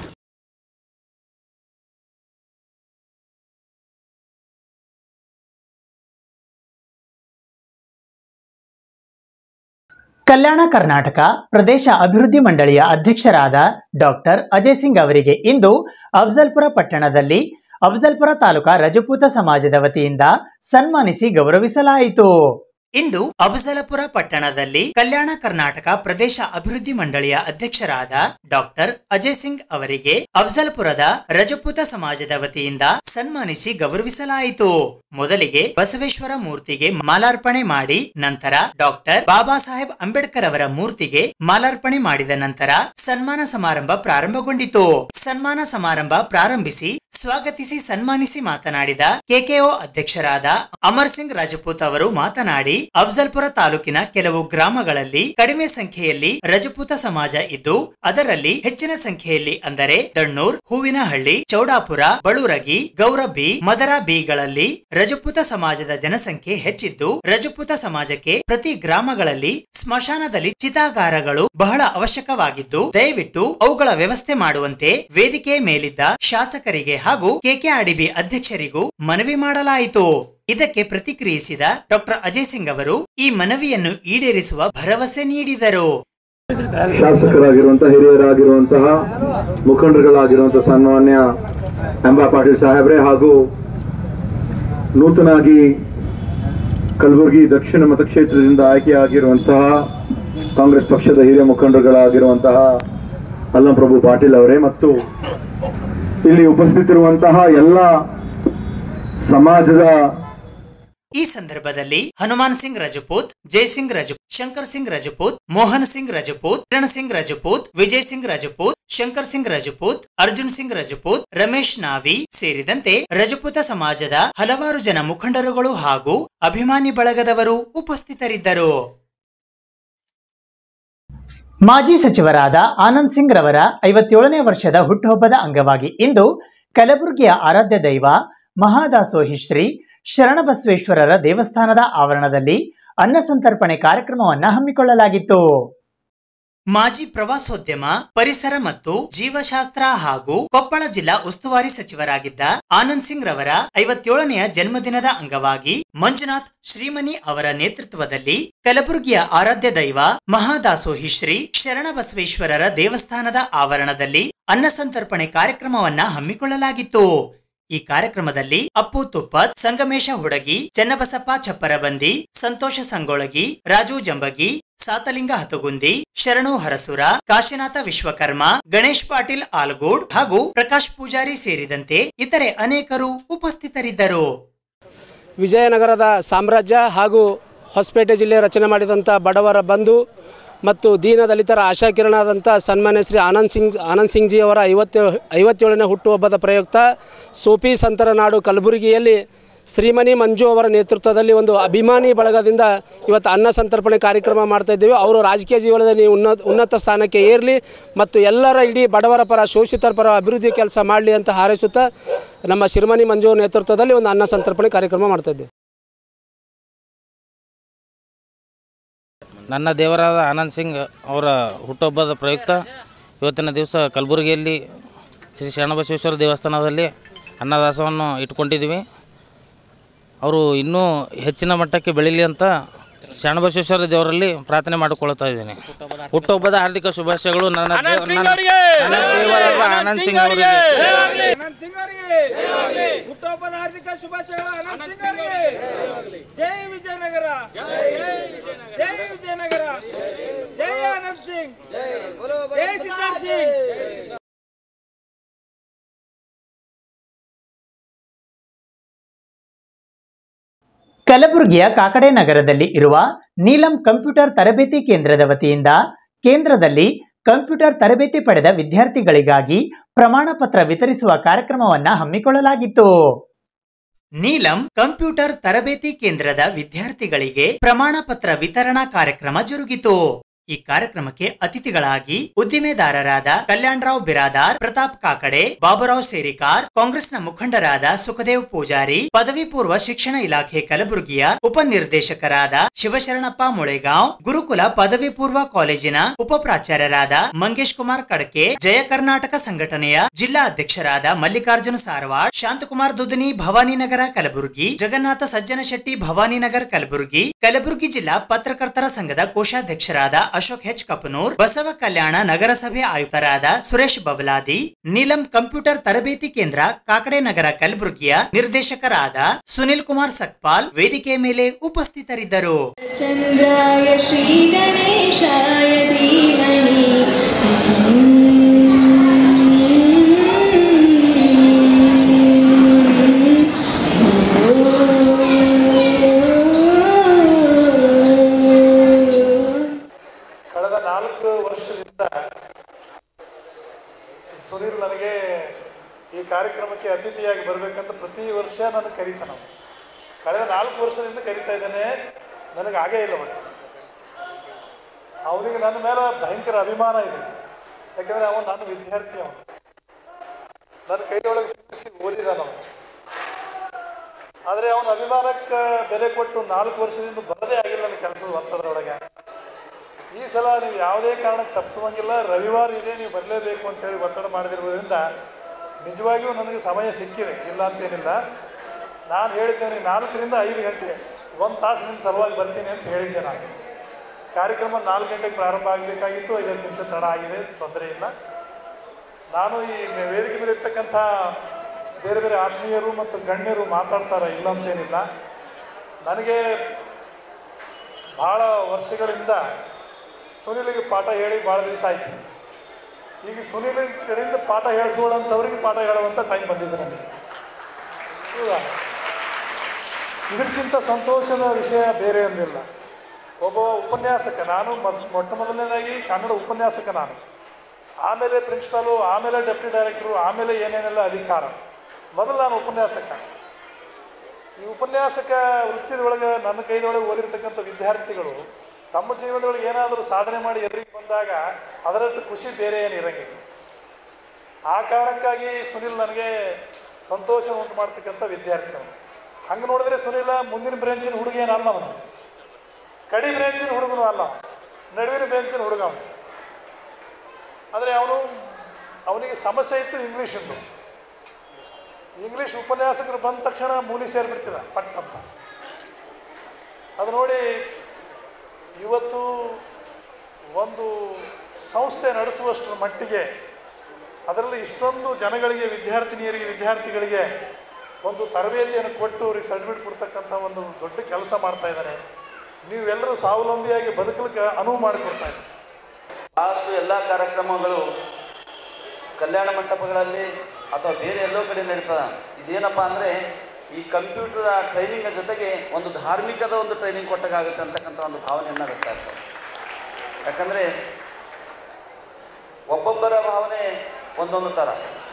ಕಲ್ಯಾಣ ಕರ್ನಾಟಕ ಪ್ರದೇಶ ಅಭಿವೃದ್ಧಿ ಮಂಡಳಿಯ ಅಧ್ಯಕ್ಷರಾದ ಡಾಕ್ಟರ್ ಅಜಯ್ ಸಿಂಗ್ ಅವರಿಗೆ ಇಂದು ಅಫ್ಜಲ್ಪುರ ಪಟ್ಟಣದಲ್ಲಿ ಅಫ್ಜಲ್ಪುರ ತಾಲೂಕಾ ರಜಪೂತ ಸಮಾಜದ ವತಿಯಿಂದ ಸನ್ಮಾನಿಸಿ ಗೌರವಿಸಲಾಯಿತು ಇಂದು ಅಫಜಲಪುರ ಪಟ್ಟಣದಲ್ಲಿ ಕಲ್ಯಾಣ ಕರ್ನಾಟಕ ಪ್ರದೇಶ ಅಭಿವೃದ್ಧಿ ಮಂಡಳಿಯ ಅಧ್ಯಕ್ಷರಾದ ಡಾಕ್ಟರ್ ಅಜಯ್ ಸಿಂಗ್ ಅವರಿಗೆ ಅಫಜಲ್ಪುರದ ರಜಪೂತ ಸಮಾಜದ ವತಿಯಿಂದ ಸನ್ಮಾನಿಸಿ ಗೌರವಿಸಲಾಯಿತು ಮೊದಲಿಗೆ ಬಸವೇಶ್ವರ ಮೂರ್ತಿಗೆ ಮಾಲಾರ್ಪಣೆ ಮಾಡಿ ನಂತರ ಡಾಕ್ಟರ್ ಬಾಬಾ ಸಾಹೇಬ್ ಅಂಬೇಡ್ಕರ್ ಅವರ ಮೂರ್ತಿಗೆ ಮಾಲಾರ್ಪಣೆ ಮಾಡಿದ ನಂತರ ಸನ್ಮಾನ ಸಮಾರಂಭ ಪ್ರಾರಂಭಗೊಂಡಿತು ಸನ್ಮಾನ ಸಮಾರಂಭ ಪ್ರಾರಂಭಿಸಿ ಸ್ವಾಗತಿಸಿ ಸನ್ಮಾನಿಸಿ ಮಾತನಾಡಿದ ಕೆಕೆಒ ಅಧ್ಯಕ್ಷರಾದ ಅಮರ್ ಸಿಂಗ್ ರಾಜಪೂತ್ ಅವರು ಮಾತನಾಡಿ ಅಫ್ಜಲ್ಪುರ ತಾಲೂಕಿನ ಕೆಲವು ಗ್ರಾಮಗಳಲ್ಲಿ ಕಡಿಮೆ ಸಂಖ್ಯೆಯಲ್ಲಿ ರಜಪೂತ ಸಮಾಜ ಇದ್ದು ಅದರಲ್ಲಿ ಹೆಚ್ಚಿನ ಸಂಖ್ಯೆಯಲ್ಲಿ ಅಂದರೆ ದಣ್ಣೂರ್ ಹೂವಿನಹಳ್ಳಿ ಚೌಡಾಪುರ ಬಳುರಗಿ ಗೌರಬಿ ಮದರ ಬಿಗಳಲ್ಲಿ ರಜಪೂತ ಸಮಾಜದ ಜನಸಂಖ್ಯೆ ಹೆಚ್ಚಿದ್ದು ರಜಪೂತ ಸಮಾಜಕ್ಕೆ ಪ್ರತಿ ಗ್ರಾಮಗಳಲ್ಲಿ ಸ್ಮಶಾನದಲ್ಲಿ ಚಿತಾಗಾರಗಳು ಬಹಳ ಅವಶ್ಯಕವಾಗಿದ್ದು ದಯವಿಟ್ಟು ಅವುಗಳ ವ್ಯವಸ್ಥೆ ಮಾಡುವಂತೆ ವೇದಿಕೆ ಮೇಲಿದ್ದ ಶಾಸಕರಿಗೆ ಹಾಗೂ ಕೆಕೆಆರ್ಡಿಬಿ ಅಧ್ಯಕ್ಷರಿಗೂ ಮನವಿ ಮಾಡಲಾಯಿತು ಇದಕ್ಕೆ ಪ್ರತಿಕ್ರಿಯಿಸಿದ ಡಾಕ್ಟರ್ ಅಜಯ್ ಸಿಂಗ್ ಅವರು ಈ ಮನವಿಯನ್ನು ಈಡೇರಿಸುವ ಭರವಸೆ ನೀಡಿದರು ಶಾಸಕರಾಗಿರುವಂತಹ ಹಿರಿಯರಾಗಿರುವಂತಹ ಮುಖಂಡರುಗಳಾಗಿರುವಂತಹ ಸನ್ಮಾನ್ಯ ಅಂಬಾ ಪಾಟೀಲ್ ಸಾಹೇಬ್ರೆ ಹಾಗೂ ನೂತನಾಗಿ ಕಲಬುರಗಿ ದಕ್ಷಿಣ ಮತಕ್ಷೇತ್ರದಿಂದ ಆಯ್ಕೆಯಾಗಿರುವಂತಹ ಕಾಂಗ್ರೆಸ್ ಪಕ್ಷದ ಹಿರಿಯ ಮುಖಂಡರುಗಳಾಗಿರುವಂತಹ ಅಲ್ಲಂ ಪ್ರಭು ಪಾಟೀಲ್ ಅವರೇ ಮತ್ತು ಇಲ್ಲಿ ಉಪಸ್ಥಿತಿರುವಂತಹ ಎಲ್ಲ ಸಮಾಜದ ಈ ಸಂದರ್ಭದಲ್ಲಿ ಹನುಮಾನ್ ಸಿಂಗ್ ರಜಪೂತ್ ಜಯಸಿಂಗ್ ರಜಪೂತ್ ಶಂಕರ್ ಸಿಂಗ್ ರಜಪೂತ್ ಮೋಹನ್ ಸಿಂಗ್ ರಜಪೂತ್ ಕಿರಣ್ ಸಿಂಗ್ ರಜಪೂತ್ ವಿಜಯ್ ಸಿಂಗ್ ರಜಪೂತ್ ಶಂಕರ್ ಸಿಂಗ್ ರಜಪೂತ್ ಅರ್ಜುನ್ ಸಿಂಗ್ ರಜಪೂತ್ ರಮೇಶ್ ನಾವಿ ಸೇರಿದಂತೆ ರಜಪೂತ ಸಮಾಜದ ಹಲವಾರು ಜನ ಮುಖಂಡರುಗಳು ಹಾಗೂ ಅಭಿಮಾನಿ ಬಳಗದವರು ಉಪಸ್ಥಿತರಿದ್ದರು ಮಾಜಿ ಸಚಿವರಾದ ಆನಂದ್ ಸಿಂಗ್ ರವರ ಐವತ್ತೇಳನೇ ವರ್ಷದ ಹುಟ್ಟುಹಬ್ಬದ ಅಂಗವಾಗಿ ಇಂದು ಕಲಬುರಗಿಯ ಆರಾಧ್ಯ ದೈವ ಮಹಾದಾಸೋಹಿ ಶ್ರೀ ಶರಣಬಸವೇಶ್ವರರ ದೇವಸ್ಥಾನದ ಆವರಣದಲ್ಲಿ ಅನ್ನ ಸಂತರ್ಪಣೆ ಕಾರ್ಯಕ್ರಮವನ್ನ ಹಮ್ಮಿಕೊಳ್ಳಲಾಗಿತ್ತು ಮಾಜಿ ಪ್ರವಾಸೋದ್ಯಮ ಪರಿಸರ ಮತ್ತು ಜೀವಶಾಸ್ತ್ರ ಹಾಗೂ ಕೊಪ್ಪಳ ಜಿಲ್ಲಾ ಉಸ್ತುವಾರಿ ಸಚಿವರಾಗಿದ್ದ ಆನಂದ್ ಸಿಂಗ್ ರವರ ಐವತ್ತೇಳನೆಯ ಜನ್ಮದಿನದ ಅಂಗವಾಗಿ ಮಂಜುನಾಥ್ ಶ್ರೀಮನಿ ಅವರ ನೇತೃತ್ವದಲ್ಲಿ ಕಲಬುರಗಿಯ ಆರಾಧ್ಯ ದೈವ ಮಹಾದಾಸೋಹಿ ಶ್ರೀ ಶರಣಬಸವೇಶ್ವರರ ದೇವಸ್ಥಾನದ ಆವರಣದಲ್ಲಿ ಅನ್ನ ಸಂತರ್ಪಣೆ ಕಾರ್ಯಕ್ರಮವನ್ನ ಹಮ್ಮಿಕೊಳ್ಳಲಾಗಿತ್ತು ಈ ಕಾರ್ಯಕ್ರಮದಲ್ಲಿ ಅಪ್ಪು ತುಪ್ಪತ್ ಸಂಗಮೇಶ ಹುಡಗಿ ಚನ್ನಬಸಪ್ಪ ಚಪ್ಪರಬಂದಿ ಸಂತೋಷ ಸಂಗೊಳಗಿ ರಾಜು ಜಂಬಗಿ ಸಾತಲಿಂಗ ಹತಗುಂದಿ ಶರಣು ಹರಸುರ ಕಾಶಿನಾಥ ವಿಶ್ವಕರ್ಮ ಗಣೇಶ್ ಪಾಟೀಲ್ ಆಲ್ಗೂಡ್ ಹಾಗೂ ಪ್ರಕಾಶ್ ಪೂಜಾರಿ ಸೇರಿದಂತೆ ಇತರೆ ಅನೇಕರು ಉಪಸ್ಥಿತರಿದ್ದರು ವಿಜಯನಗರದ ಸಾಮ್ರಾಜ್ಯ ಹಾಗೂ ಹೊಸಪೇಟೆ ಜಿಲ್ಲೆ ರಚನೆ ಮಾಡಿದಂಥ ಬಡವರ ಬಂಧು ಮತ್ತು ದೀನ ದಲಿತರ ಆಶಾಕಿರಣಾದಂಥ ಸನ್ಮಾನ್ಯ ಶ್ರೀ ಆನಂದ್ ಸಿಂಗ್ ಆನಂದ್ ಸಿಂಗ್ ಜಿ ಅವರ ಐವತ್ತೇ ಐವತ್ತೇಳನೇ ಹುಟ್ಟುಹಬ್ಬದ ಪ್ರಯುಕ್ತ ಸೋಪಿ ಸಂತರ ನಾಡು ಕಲಬುರಗಿಯಲ್ಲಿ ಶ್ರೀಮನಿ ಮಂಜು ಅವರ ನೇತೃತ್ವದಲ್ಲಿ ಒಂದು ಅಭಿಮಾನಿ ಬಳಗದಿಂದ ಇವತ್ತು ಅನ್ನ ಸಂತರ್ಪಣೆ ಕಾರ್ಯಕ್ರಮ ಮಾಡ್ತಾ ಇದ್ದೇವೆ ಅವರು ರಾಜಕೀಯ ಜೀವನದಲ್ಲಿ ಉನ್ನತ ಉನ್ನತ ಸ್ಥಾನಕ್ಕೆ ಏರಲಿ ಮತ್ತು ಎಲ್ಲರ ಇಡೀ ಬಡವರ ಪರ ಶೋಷಿತರ ಪರ ಅಭಿವೃದ್ಧಿ ಕೆಲಸ ಮಾಡಲಿ ಅಂತ ಹಾರೈಸುತ್ತಾ ನಮ್ಮ ಶಿರಮನಿ ಮಂಜು ನೇತೃತ್ವದಲ್ಲಿ ಒಂದು ಅನ್ನ ಸಂತರ್ಪಣೆ ಕಾರ್ಯಕ್ರಮ ಮಾಡ್ತಾ ಇದ್ದೇವೆ ನನ್ನ ದೇವರಾದ ಆನಂದ್ ಸಿಂಗ್ ಅವರ ಹುಟ್ಟುಹಬ್ಬದ ಪ್ರಯುಕ್ತ ಇವತ್ತಿನ ದಿವಸ ಕಲಬುರಗಿಯಲ್ಲಿ ಶ್ರೀ ಶರಣಬಸವೇಶ್ವರ ದೇವಸ್ಥಾನದಲ್ಲಿ ಅನ್ನದಾಸವನ್ನು ಇಟ್ಕೊಂಡಿದ್ದೀವಿ ಅವರು ಇನ್ನೂ ಹೆಚ್ಚಿನ ಮಟ್ಟಕ್ಕೆ ಬೆಳೀಲಿ ಅಂತ ಶರಣಬಸವೇಶ್ವರ ದೇವರಲ್ಲಿ ಪ್ರಾರ್ಥನೆ ಮಾಡಿಕೊಳ್ತಾ ಇದ್ದೀನಿ ಹುಟ್ಟುಹಬ್ಬದ ಹಾರ್ದಿಕ ಶುಭಾಶಯಗಳು ನನ್ನ ದೇವ- ನನ್ನ ನನ್ನ ದೇವರಾದ ಆನಂದ್ ಸಿಂಗ್ ಅವರಿಗೆ ಹುಟ್ಟುಹಬ್ಬದ ಹಾರ್ದಿಕ ಶುಭಾಶಯಗಳು ಅನಂತ್ ಸಿಂಗ್ ಅವರಿಗೆ ಜೈ ವಿಜಯನಗರ ಜೈ ವಿಜಯನಗರ ಜೈ ಆನಂದ್ ಸಿಂಗ್ ಜೈ ಸಿದ್ಧಾರ್ಥ್ ಸಿಂಗ್ ಕಲಬುರಗಿಯ ಕಾಕಡೆ ನಗರದಲ್ಲಿ ಇರುವ ನೀಲಂ ಕಂಪ್ಯೂಟರ್ ತರಬೇತಿ ಕೇಂದ್ರದ ವತಿಯಿಂದ ಕೇಂದ್ರದಲ್ಲಿ ಕಂಪ್ಯೂಟರ್ ತರಬೇತಿ ಪಡೆದ ವಿದ್ಯಾರ್ಥಿಗಳಿಗಾಗಿ ಪ್ರಮಾಣ ಪತ್ರ ವಿತರಿಸುವ ಕಾರ್ಯಕ್ರಮವನ್ನ ಹಮ್ಮಿಕೊಳ್ಳಲಾಗಿತ್ತು ನೀಲಂ ಕಂಪ್ಯೂಟರ್ ತರಬೇತಿ ಕೇಂದ್ರದ ವಿದ್ಯಾರ್ಥಿಗಳಿಗೆ ಪ್ರಮಾಣ ಪತ್ರ ವಿತರಣಾ ಕಾರ್ಯಕ್ರಮ ಜರುಗಿತು ಈ ಕಾರ್ಯಕ್ರಮಕ್ಕೆ ಅತಿಥಿಗಳಾಗಿ ಉದ್ದಿಮೆದಾರರಾದ ಕಲ್ಯಾಣರಾವ್ ಬಿರಾದಾರ್ ಪ್ರತಾಪ್ ಕಾಕಡೆ ಬಾಬುರಾವ್ ಸೇರಿಕಾರ್ ಕಾಂಗ್ರೆಸ್ನ ಮುಖಂಡರಾದ ಸುಖದೇವ್ ಪೂಜಾರಿ ಪದವಿ ಪೂರ್ವ ಶಿಕ್ಷಣ ಇಲಾಖೆ ಕಲಬುರಗಿಯ ಉಪನಿರ್ದೇಶಕರಾದ ಶಿವಶರಣಪ್ಪ ಮುಳೆಗಾಂವ್ ಗುರುಕುಲ ಪದವಿ ಪೂರ್ವ ಕಾಲೇಜಿನ ಉಪ ಪ್ರಾಚಾರ್ಯರಾದ ಮಂಗೇಶ್ ಕುಮಾರ್ ಕಡಕೆ ಜಯ ಕರ್ನಾಟಕ ಸಂಘಟನೆಯ ಜಿಲ್ಲಾ ಅಧ್ಯಕ್ಷರಾದ ಮಲ್ಲಿಕಾರ್ಜುನ ಸಾರವಾಡ್ ಶಾಂತಕುಮಾರ್ ದುದನಿ ಭವಾನಿನಗರ ಕಲಬುರಗಿ ಜಗನ್ನಾಥ ಸಜ್ಜನ ಶೆಟ್ಟಿ ಭವಾನಿನಗರ್ ಕಲಬುರಗಿ ಕಲಬುರಗಿ ಜಿಲ್ಲಾ ಪತ್ರಕರ್ತರ ಸಂಘದ ಕೋಶಾಧ್ಯಕ್ಷರಾದ ಅಶೋಕ್ ಹೆಚ್ ಕಪನೂರ್ ಬಸವ ಕಲ್ಯಾಣ ನಗರಸಭೆ ಆಯುಕ್ತರಾದ ಸುರೇಶ್ ಬಬಲಾದಿ ನೀಲಂ ಕಂಪ್ಯೂಟರ್ ತರಬೇತಿ ಕೇಂದ್ರ ಕಾಕಡೆ ನಗರ ಕಲಬುರಗಿಯ ನಿರ್ದೇಶಕರಾದ ಸುನಿಲ್ ಕುಮಾರ್ ಸಕ್ಪಾಲ್ ವೇದಿಕೆ ಮೇಲೆ ಉಪಸ್ಥಿತರಿದ್ದರು चन्द्राय श्रीगणेशाय धीमहि ಕಳೆದ ನಾಲ್ಕು ವರ್ಷದಿಂದ ಸುನೀಲ್ ನನಗೆ ಈ ಕಾರ್ಯಕ್ರಮಕ್ಕೆ ಅತಿಥಿಯಾಗಿ ಬರಬೇಕಂತ ಪ್ರತಿ ವರ್ಷ ನನಗೆ ಕರೀತಾನೆ ಅವನು. ಕಳೆದ ನಾಲ್ಕು ವರ್ಷದಿಂದ ಕರೀತಾ ಇದ್ದಾನೆ ನನಗೆ ಆಗೇ ಇಲ್ಲ ಬಟ್ ಅವನಿಗೆ ನನ್ನ ಮೇಲೆ ಭಯಂಕರ ಅಭಿಮಾನ ಇದೆ ಯಾಕಂದರೆ ಅವನು ನನ್ನ ವಿದ್ಯಾರ್ಥಿ ಅವನು ನನ್ನ ಕೈಯೊಳಗೆ ಕೂರಿಸಿ ಓದಿದಾನ ಅವನು ಆದರೆ ಅವನ ಅಭಿಮಾನಕ್ಕೆ ಬೆಲೆ ಕೊಟ್ಟು ನಾಲ್ಕು ವರ್ಷದಿಂದ ಬರದೇ ಆಗಿಲ್ಲ ನನ್ನ ಕೆಲಸದ ಒತ್ತಡದೊಳಗೆ ಈ ಸಲ ನೀವು ಯಾವುದೇ ಕಾರಣಕ್ಕೆ ತಪ್ಪಿಸುವಂಗಿಲ್ಲ ರವಿವಾರ ಇದೆ ನೀವು ಬರಲೇಬೇಕು ಅಂತೇಳಿ ಒತ್ತಡ ಮಾಡದಿರೋದ್ರಿಂದ ನಿಜವಾಗಿಯೂ ನನಗೆ ಸಮಯ ಸಿಕ್ಕಿದೆ ಇಲ್ಲ ಅಂತೇನಿಲ್ಲ ನಾನು ಹೇಳಿದ್ದೇನೆ ನಾಲ್ಕರಿಂದ ಐದು ಗಂಟೆ ಒಂದು ತಾಸು ನಿಮ್ಮ ಸಲುವಾಗಿ ಬರ್ತೀನಿ ಅಂತ ಹೇಳಿದ್ದೆ ನಾನು ಕಾರ್ಯಕ್ರಮ ನಾಲ್ಕು ಗಂಟೆಗೆ ಪ್ರಾರಂಭ ಆಗಬೇಕಾಗಿತ್ತು ಐದೈದು ನಿಮಿಷ ತಡ ಆಗಿದೆ ತೊಂದರೆ ಇಲ್ಲ ನಾನು ಈ ವೇದಿಕೆ ಮೇಲೆ ಇರ್ತಕ್ಕಂಥ ಬೇರೆ ಬೇರೆ ಆತ್ಮೀಯರು ಮತ್ತು ಗಣ್ಯರು ಮಾತಾಡ್ತಾರೆ ಇಲ್ಲ ಅಂತೇನಿಲ್ಲ ನನಗೆ ಭಾಳ ವರ್ಷಗಳಿಂದ ಸುನಿಲಿಗೆ ಪಾಠ ಹೇಳಿ ಭಾಳ ದಿವಸ ಆಯ್ತು ಈಗ ಸುನಿಲ್ ಕಡೆಯಿಂದ ಪಾಠ ಹೇಳಿಸ್ಕೊಳ್ಳೋಂಥವ್ರಿಗೆ ಪಾಠ ಹೇಳುವಂಥ ಟೈಮ್ ಬಂದಿದೆ ನನಗೆ ಹೌದಾ ಇದಕ್ಕಿಂತ ಸಂತೋಷದ ವಿಷಯ ಬೇರೆ ಒಂದಿಲ್ಲ ಒಬ್ಬ ಉಪನ್ಯಾಸಕ ನಾನು ಮೊದ್ ಮೊಟ್ಟ ಮೊದಲನೇದಾಗಿ ಕನ್ನಡ ಉಪನ್ಯಾಸಕ ನಾನು ಆಮೇಲೆ ಪ್ರಿನ್ಸಿಪಾಲು ಆಮೇಲೆ ಡೆಪ್ಟಿ ಡೈರೆಕ್ಟ್ರು ಆಮೇಲೆ ಏನೇನೆಲ್ಲ ಅಧಿಕಾರ ಮೊದಲು ನಾನು ಉಪನ್ಯಾಸಕ ಈ ಉಪನ್ಯಾಸಕ ವೃತ್ತಿದೊಳಗೆ ನನ್ನ ಕೈದೊಳಗೆ ಓದಿರ್ತಕ್ಕಂಥ ವಿದ್ಯಾರ್ಥಿಗಳು ತಮ್ಮ ಜೀವನದೊಳಗೆ ಏನಾದರೂ ಸಾಧನೆ ಮಾಡಿ ಎದುರಿಗೆ ಬಂದಾಗ ಅದರಷ್ಟು ಖುಷಿ ಬೇರೆ ಏನು ಇರಂಗಿಲ್ಲ ಆ ಕಾರಣಕ್ಕಾಗಿ ಸುನಿಲ್ ನನಗೆ ಸಂತೋಷ ಉಂಟು ಮಾಡ್ತಕ್ಕಂಥ ವಿದ್ಯಾರ್ಥಿ ಅವನು ಹಂಗೆ ನೋಡಿದ್ರೆ ಸುನಿಲ ಮುಂದಿನ ಬ್ರಾಂಚಿನ ಹುಡುಗ ಏನಲ್ಲ ಅವನು ಕಡಿ ಬ್ರಾಂಚಿನ ಹುಡುಗನು ಅಲ್ಲ ಅವನು. ನಡುವಿನ ಬ್ರಾಂಚಿನ ಹುಡುಗ ಅವನು ಆದರೆ ಅವನು ಅವನಿಗೆ ಸಮಸ್ಯೆ ಇತ್ತು ಇಂಗ್ಲೀಷಿಂದು ಇಂಗ್ಲೀಷ್ ಉಪನ್ಯಾಸಕರು ಬಂದ ತಕ್ಷಣ ಮೂಲಿ ಸೇರಿಬಿಡ್ತಿದ ಪಟ್ ಅಂತ ಅದು ನೋಡಿ ಇವತ್ತು ಒಂದು ಸಂಸ್ಥೆ ನಡೆಸುವಷ್ಟರ ಮಟ್ಟಿಗೆ ಅದರಲ್ಲಿ ಇಷ್ಟೊಂದು ಜನಗಳಿಗೆ ವಿದ್ಯಾರ್ಥಿನಿಯರಿಗೆ ವಿದ್ಯಾರ್ಥಿಗಳಿಗೆ ಒಂದು ತರಬೇತಿಯನ್ನು ಕೊಟ್ಟು ಅವ್ರಿಗೆ ಸರ್ಟಿಫಿಕೇಟ್ ಕೊಡ್ತಕ್ಕಂಥ ಒಂದು ದೊಡ್ಡ ಕೆಲಸ ಮಾಡ್ತಾ ಇದ್ದಾರೆ ನೀವೆಲ್ಲರೂ ಸ್ವಾವಲಂಬಿಯಾಗಿ ಬದುಕಲಿಕ್ಕೆ ಅನುವು ಮಾಡಿಕೊಡ್ತಾ ಇದ್ದಾರೆ ಭಾಳಷ್ಟು ಎಲ್ಲ ಕಾರ್ಯಕ್ರಮಗಳು ಕಲ್ಯಾಣ ಮಂಟಪಗಳಲ್ಲಿ ಅಥವಾ ಬೇರೆ ಎಲ್ಲೋ ಕಡೆ ನಡೀತದ ಇದೇನಪ್ಪ ಅಂದರೆ ಈ ಕಂಪ್ಯೂಟರ್ ಟ್ರೈನಿಂಗ್ ಜೊತೆಗೆ ಒಂದು ಧಾರ್ಮಿಕದ ಒಂದು ಟ್ರೈನಿಂಗ್ ಕೊಟ್ಟಾಗುತ್ತೆ ಅಂತಕ್ಕಂಥ ಒಂದು ಭಾವನೆಯನ್ನು ವ್ಯಕ್ತ ಆಗ್ತದೆ ಯಾಕಂದರೆ ಒಬ್ಬೊಬ್ಬರ ಭಾವನೆ ಒಂದೊಂದು ಥರ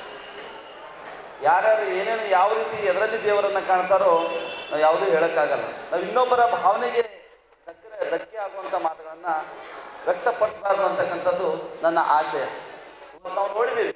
ಯಾರ್ಯಾರು ಏನೇನು ಯಾವ ರೀತಿ ಎದರಲ್ಲಿ ದೇವರನ್ನು ಕಾಣ್ತಾರೋ ನಾವು ಯಾವುದೂ ಹೇಳೋಕ್ಕಾಗಲ್ಲ ನಾವು ಇನ್ನೊಬ್ಬರ ಭಾವನೆಗೆ ಧಕ್ಕೆ ಧಕ್ಕೆ ಆಗುವಂಥ ಮಾತುಗಳನ್ನು ವ್ಯಕ್ತಪಡಿಸಬಾರ್ದು ಅಂತಕ್ಕಂಥದ್ದು ನನ್ನ ಆಶಯ ಇವತ್ತು ನಾವು ನೋಡಿದ್ದೀವಿ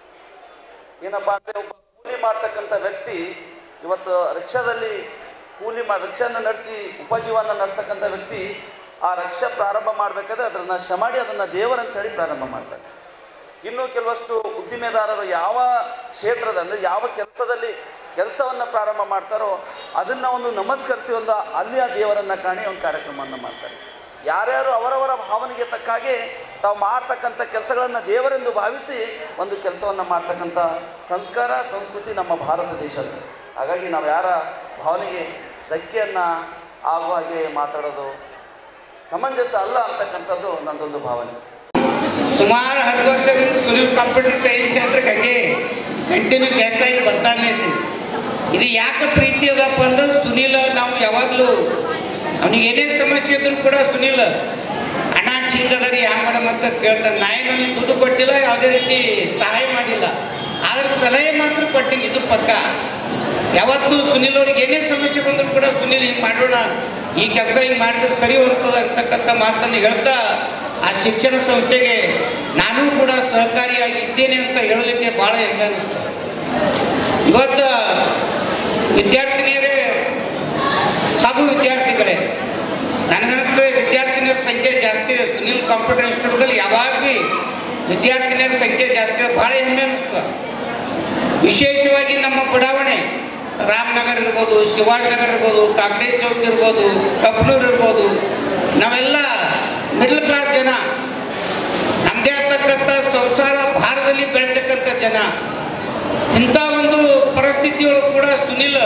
ಏನಪ್ಪ ಅಂದರೆ ಒಬ್ಬ ಕೂಲಿ ಮಾಡ್ತಕ್ಕಂಥ ವ್ಯಕ್ತಿ ಇವತ್ತು ರಿಕ್ಷಾದಲ್ಲಿ ಕೂಲಿ ಮಾಡಿ ರಿಕ್ಷಾನ ನಡೆಸಿ ಉಪಜೀವನ ನಡೆಸ್ತಕ್ಕಂಥ ವ್ಯಕ್ತಿ ಆ ರಿಕ್ಷಾ ಪ್ರಾರಂಭ ಮಾಡಬೇಕಾದ್ರೆ ಅದನ್ನು ಶಮಾಡಿ ಅದನ್ನು ದೇವರಂತ ಹೇಳಿ ಪ್ರಾರಂಭ ಮಾಡ್ತಾರೆ ಇನ್ನು ಕೆಲವಷ್ಟು ಉದ್ದಿಮೆದಾರರು ಯಾವ ಕ್ಷೇತ್ರದ ಅಂದರೆ ಯಾವ ಕೆಲಸದಲ್ಲಿ ಕೆಲಸವನ್ನು ಪ್ರಾರಂಭ ಮಾಡ್ತಾರೋ ಅದನ್ನು ಒಂದು ನಮಸ್ಕರಿಸಿ ಒಂದು ಅಲ್ಲಿ ಆ ದೇವರನ್ನು ಕಾಣಿ ಒಂದು ಕಾರ್ಯಕ್ರಮವನ್ನು ಮಾಡ್ತಾರೆ ಯಾರ್ಯಾರು ಅವರವರ ಭಾವನೆಗೆ ತಕ್ಕ ಹಾಗೆ ತಾವು ಮಾಡ್ತಕ್ಕಂಥ ಕೆಲಸಗಳನ್ನು ದೇವರೆಂದು ಭಾವಿಸಿ ಒಂದು ಕೆಲಸವನ್ನು ಮಾಡ್ತಕ್ಕಂಥ ಸಂಸ್ಕಾರ ಸಂಸ್ಕೃತಿ ನಮ್ಮ ಭಾರತ ದೇಶದ ಹಾಗಾಗಿ ನಾವು ಯಾರ ಭಾವನೆಗೆ ಧಕ್ಕೆಯನ್ನು ಆಗುವ ಹಾಗೆ ಮಾತಾಡೋದು ಸಮಂಜಸ ಅಲ್ಲ ಅಂತಕ್ಕಂಥದ್ದು ನನ್ನದೊಂದು ಭಾವನೆ ಸುಮಾರು ಹತ್ತು ವರ್ಷದಿಂದ ಸುನಿಲ್ ಕಂಪ್ಯೂಟರ್ ಟ್ರೈನಿಂಗ್ ಸೆಂಟ್ರಿಗೆ ಹಂಗೆ ಕಂಟಿನ್ಯೂ ಗೆಸ್ಟ್ ಆಗಿ ಬರ್ತಾನೆ ಇದ್ದೀನಿ ಇದು ಯಾಕೆ ಪ್ರೀತಿ ಅದಪ್ಪ ಅಂದ್ರೆ ಸುನಿಲ್ ನಾವು ಯಾವಾಗಲೂ ಅವನಿಗೆ ಏನೇ ಸಮಸ್ಯೆ ಇದ್ರೂ ಕೂಡ ಸುನಿಲ್ ಹಣ ಚಿಂಗದರಿ ಹ್ಯಾಂಗ ಮಾಡಮ್ ಅಂತ ಕೇಳ್ತಾನೆ ನಾ ಏನು ಅವ್ನಿಗೆ ದುಡ್ಡು ಕೊಟ್ಟಿಲ್ಲ ಯಾವುದೇ ರೀತಿ ಸಹಾಯ ಮಾಡಿಲ್ಲ ಆದ್ರೆ ಸಲಹೆ ಮಾತ್ರ ಕೊಟ್ಟಿನಿ ಇದು ಪಕ್ಕ ಯಾವತ್ತು ಸುನಿಲ್ ಅವ್ರಿಗೆ ಏನೇ ಸಮಸ್ಯೆ ಬಂದರೂ ಕೂಡ ಸುನಿಲ್ ಹಿಂಗೆ ಮಾಡೋಣ ಈ ಕೆಲಸ ಹಿಂಗೆ ಮಾಡಿದ್ರೆ ಸರಿ ಹೋಗ್ತದೆ ಅಂತಕ್ಕಂಥ ಮಾತನ್ನು ಹೇಳ್ತಾ ಆ ಶಿಕ್ಷಣ ಸಂಸ್ಥೆಗೆ ನಾನು ಕೂಡ ಸಹಕಾರಿಯಾಗಿದ್ದೇನೆ ಅಂತ ಹೇಳಲಿಕ್ಕೆ ಭಾಳ ಹೆಮ್ಮೆ ಅನಿಸ್ತದೆ ಇವತ್ತು ವಿದ್ಯಾರ್ಥಿನಿಯರೇ ಹಾಗೂ ವಿದ್ಯಾರ್ಥಿಗಳೇ ನನಗನ್ನಿಸ್ತದೆ ವಿದ್ಯಾರ್ಥಿನಿಯರ ಸಂಖ್ಯೆ ಜಾಸ್ತಿ ಇದೆ ಸುನಿಲ್ ಕಂಪ್ಯೂಟರ್ ಇನ್ಸ್ಟಿಟ್ಯೂಟ್ದಲ್ಲಿ ಯಾವಾಗ ಭೀ ವಿದ್ಯಾರ್ಥಿನಿಯರ ಸಂಖ್ಯೆ ಜಾಸ್ತಿ ಇದೆ ಭಾಳ ಹೆಮ್ಮೆ ಅನಿಸ್ತದೆ ವಿಶೇಷವಾಗಿ ನಮ್ಮ ಬಡಾವಣೆ ರಾಮನಗರ್ ಇರ್ಬೋದು ಶಿವಾಜಿನಗರ್ ಇರ್ಬೋದು ಕಾಕಡೆ ಚೌಕ್ ಇರ್ಬೋದು ಕಬ್ನೂರ್ ಇರ್ಬೋದು ನಾವೆಲ್ಲ ಮಿಡ್ಲ್ ಕ್ಲಾಸ್ ಜನ ನಮ್ಮದೇ ಆಗ್ತಕ್ಕಂಥ ಸಂಸಾರ ಭಾರತದಲ್ಲಿ ಬೆಳೀತಕ್ಕಂಥ ಜನ ಇಂಥ ಒಂದು ಪರಿಸ್ಥಿತಿಯೊಳಗೆ ಕೂಡ ಸುನಿಲ್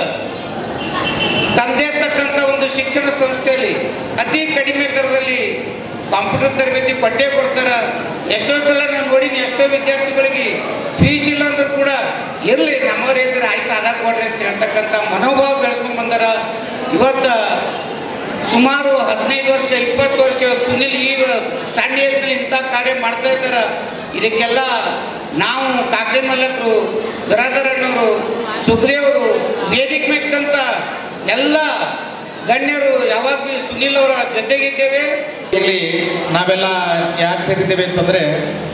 ತಮ್ಮದೇ ಇರ್ತಕ್ಕಂಥ ಒಂದು ಶಿಕ್ಷಣ ಸಂಸ್ಥೆಯಲ್ಲಿ ಅತಿ ಕಡಿಮೆ ದರದಲ್ಲಿ ಕಂಪ್ಯೂಟರ್ ತರಬೇತಿ ಪಠ್ಯ ಕೊಡ್ತಾರೆ ಎಷ್ಟೋ ಸಲ ನಾನು ನೋಡಿನಿ ಎಷ್ಟೋ ವಿದ್ಯಾರ್ಥಿಗಳಿಗೆ ಫೀಸ್ ಇಲ್ಲ ಅಂದ್ರೂ ಕೂಡ ಇರಲಿ ನಮ್ಮವ್ರು ಇದ್ರೆ ಆಯ್ತು ಆಧಾರ್ ಕೊಡ್ರಿ ಅಂತ ಹೇಳ್ತಕ್ಕಂಥ ಮನೋಭಾವ ಬೆಳೆಸ್ಕೊಂಡು ಬಂದಾರ ಇವತ್ತು ಸುಮಾರು ಹದಿನೈದು ವರ್ಷ ಇಪ್ಪತ್ತು ವರ್ಷ ಸುನಿಲ್ ಈ ಸಣ್ಣ ಏಜ್ನಲ್ಲಿ ಇಂಥ ಕಾರ್ಯ ಮಾಡ್ತಾ ಇದ್ದಾರೆ ಇದಕ್ಕೆಲ್ಲ ನಾವು ಕಾಕಡೆ ಮಲ್ಲಕರು ಗರಾಧರಣ್ಣವರು ಸುಖದೇವರು ವೇದಿಕೆ ಮೇಕ್ಕಂತ ಎಲ್ಲ ಗಣ್ಯರು ಯಾವಾಗ ಭೀ ಸುನಿಲ್ ಅವರ ಜೊತೆಗಿದ್ದೇವೆ ಇಲ್ಲಿ ನಾವೆಲ್ಲ ಯಾಕೆ ಸೇರಿದ್ದೇವೆ ಅಂತಂದ್ರೆ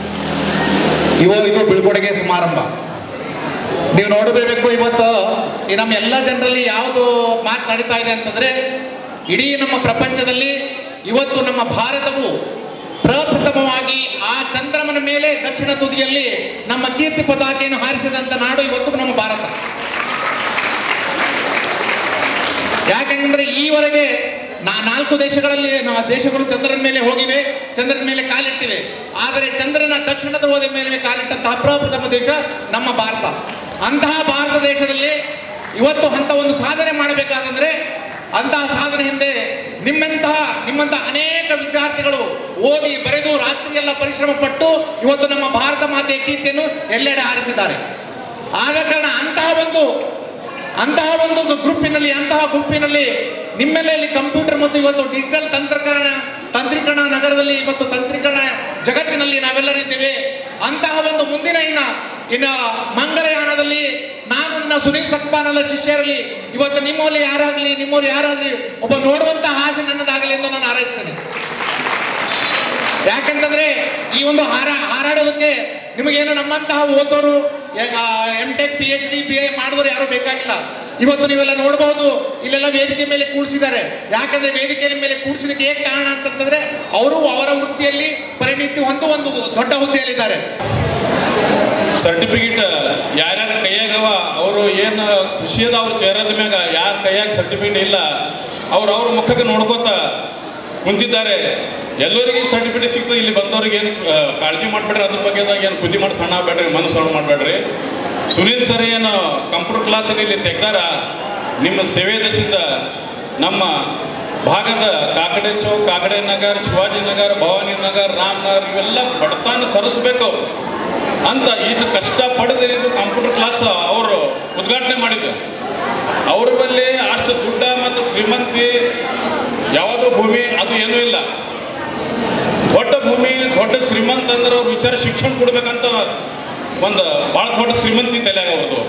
ಇವು ಇದು ಬೀಳ್ಕೊಡುಗೆ ಸಮಾರಂಭ ನೀವು ನೋಡಬೇಕು ಇವತ್ತು ಈ ನಮ್ಮ ಎಲ್ಲ ಜನರಲ್ಲಿ ಯಾವುದು ಮಾತು ನಡೀತಾ ಇದೆ ಅಂತಂದ್ರೆ ಇಡೀ ನಮ್ಮ ಪ್ರಪಂಚದಲ್ಲಿ ಇವತ್ತು ನಮ್ಮ ಭಾರತವು ಪ್ರಪ್ರಥಮವಾಗಿ ಆ ಚಂದ್ರಮನ ಮೇಲೆ ದಕ್ಷಿಣ ತುದಿಯಲ್ಲಿ ನಮ್ಮ ಕೀರ್ತಿ ಪತಾಕೆಯನ್ನು ಹಾರಿಸಿದಂತ ನಾಡು ಇವತ್ತು ನಮ್ಮ ಭಾರತ ಯಾಕೆಂದ್ರೆ ಈವರೆಗೆ ನಾ ನಾಲ್ಕು ದೇಶಗಳಲ್ಲಿ ನಮ್ಮ ದೇಶಗಳು ಚಂದ್ರನ ಮೇಲೆ ಹೋಗಿವೆ ಚಂದ್ರನ ಮೇಲೆ ಕಾಲಿಟ್ಟಿವೆ ಆದರೆ ಚಂದ್ರನ ದಕ್ಷಿಣ ಧ್ರುವದ ಮೇಲೆ ಕಾಲಿಟ್ಟಂತಹ ಪ್ರಪ್ರಥಮ ದೇಶ ನಮ್ಮ ಭಾರತ ಅಂತಹ ಭಾರತ ದೇಶದಲ್ಲಿ ಇವತ್ತು ಅಂತ ಒಂದು ಸಾಧನೆ ಮಾಡಬೇಕಾದಂದ್ರೆ ಅಂತಹ ಸಾಧನೆ ಹಿಂದೆ ನಿಮ್ಮಂತಹ ನಿಮ್ಮಂತಹ ಅನೇಕ ವಿದ್ಯಾರ್ಥಿಗಳು ಓದಿ ಬರೆದು ರಾತ್ರಿಯೆಲ್ಲ ಪರಿಶ್ರಮ ಪಟ್ಟು ಇವತ್ತು ನಮ್ಮ ಭಾರತ ಮಾತೆಯ ಕೀರ್ತಿಯನ್ನು ಎಲ್ಲೆಡೆ ಹಾರಿಸಿದ್ದಾರೆ ಆದ ಕಾರಣ ಅಂತಹ ಒಂದು ಅಂತಹ ಒಂದು ಗ್ರೂಪಿನಲ್ಲಿ ಅಂತಹ ಗುಂಪಿನಲ್ಲಿ ನಿಮ್ಮೆಲ್ಲ ಕಂಪ್ಯೂಟರ್ ಮತ್ತು ಇವತ್ತು ಡಿಜಿಟಲ್ ತಂತ್ರಕರಣ ತಂತ್ರೀಕರಣ ನಗರದಲ್ಲಿ ಇವತ್ತು ತಂತ್ರೀಕರಣ ಜಗತ್ತಿನಲ್ಲಿ ನಾವೆಲ್ಲರಿದ್ದೇವೆ ಅಂತಹ ಒಂದು ಮುಂದಿನ ಇನ್ನ ಇನ್ನ ಮಂಗಲಯಾನದಲ್ಲಿ ನಾನು ನನ್ನ ಸುನೀಲ್ ಸಕ್ಪಾನಲ್ಲ ಶಿಷ್ಯರಲ್ಲಿ ಇವತ್ತು ನಿಮ್ಮಲ್ಲಿ ಯಾರಾಗಲಿ ನಿಮ್ಮವ್ರು ಯಾರಾಗಲಿ ಒಬ್ಬ ನೋಡುವಂತಹ ಆಸೆ ನನ್ನದಾಗಲಿ ಎಂದು ನಾನು ಹಾರೈಸ್ತೇನೆ ಯಾಕಂತಂದ್ರೆ ಈ ಒಂದು ಹಾರ ಹಾರಾಡೋದಕ್ಕೆ ನಿಮಗೇನು ನಮ್ಮಂತಹ ಓದೋರು M tech P H D B A ಮಾಡಿದವರು ಯಾರು ಬೇಕಾಗಿಲ್ಲ ಇವತ್ತು ನೀವೆಲ್ಲ ನೋಡಬಹುದು ಇಲ್ಲೆಲ್ಲ ವೇದಿಕೆ ಮೇಲೆ ಕೂಡಿಸಿದ್ದಾರೆ ಯಾಕಂದ್ರೆ ವೇದಿಕೆ ಮೇಲೆ ಕೂಡಿಸಿದಕ್ಕೆ ಏನ್ ಕಾರಣ ಅಂತಂದ್ರೆ ಅವರು ಅವರ ವೃತ್ತಿಯಲ್ಲಿ ಪರಿಣಿತಿ ಹೊಂದು ಒಂದು ದೊಡ್ಡ ಹುದ್ದೆಯಲ್ಲಿದ್ದಾರೆ ಸರ್ಟಿಫಿಕೇಟ್ ಯಾರ್ಯಾರ ಕೈಯಾಗವ ಅವರು ಏನು ಖುಷಿ ಅದ ಅವ್ರ ಚೇರದ ಮ್ಯಾಗ ಯಾರ ಕೈಯಾಗ ಸರ್ಟಿಫಿಕೇಟ್ ಇಲ್ಲ ಅವ್ರು ಅವ್ರ ಮುಖಕ್ಕೆ ನೋಡ್ಕೋತ ಕುಂತಿದ್ದಾರೆ ಎಲ್ಲರಿಗೆ ಸರ್ಟಿಫಿಕೇಟ್ ಸಿಗ್ತದೆ ಇಲ್ಲಿ ಬಂದವ್ರಿಗೆ ಏನು ಕಾಳಜಿ ಮಾಡಬೇಡ್ರಿ ಅದ್ರ ಬಗ್ಗೆದಾಗ ಏನು ಬುದ್ಧಿ ಮಾಡಿ ಸಣ್ಣ ಬೇಡ್ರಿ ಮನಸ್ಸು ಸಣ್ಣ ಮಾಡಬೇಡ್ರಿ ಸುನೀಲ್ ಸರ್ ಏನು ಕಂಪ್ಯೂಟರ್ ಕ್ಲಾಸಲ್ಲಿ ಇಲ್ಲಿ ತೆಗ್ದಾರ ನಿಮ್ಮ ಸೇವೆ ದೇಶದಿಂದ ನಮ್ಮ ಭಾಗದ ಕಾಕಡೆ ಚೌಕ್ ಕಾಕಡೆ ನಗರ್ ಶಿವಾಜಿ ನಗರ್ ಭವಾನಿ ನಗರ್ ರಾಮನಗರ್ ಇವೆಲ್ಲ ಬಡತನ ಸರಿಸ್ಬೇಕು ಅಂತ ಇದು ಕಷ್ಟ ಪಡೆದು ಇದು ಕಂಪ್ಯೂಟರ್ ಕ್ಲಾಸ್ ಅವರು ಉದ್ಘಾಟನೆ ಮಾಡಿದ್ದು ಅವ್ರ ಬಳಿ ಅಷ್ಟು ದುಡ್ಡ ಮತ್ತು ಶ್ರೀಮಂತಿ ಯಾವುದು ಭೂಮಿ ಅದು ಏನೂ ಇಲ್ಲ ದೊಡ್ಡ ಭೂಮಿ ದೊಡ್ಡ ಶ್ರೀಮಂತ ಅಂದ್ರೆ ಅವ್ರ ವಿಚಾರ ಶಿಕ್ಷಣ ಕೊಡ್ಬೇಕಂತ ಒಂದು ಭಾಳ ದೊಡ್ಡ ಶ್ರೀಮಂತಿ ತಲೆಯಾಗ ಅವ್ರದ್ದು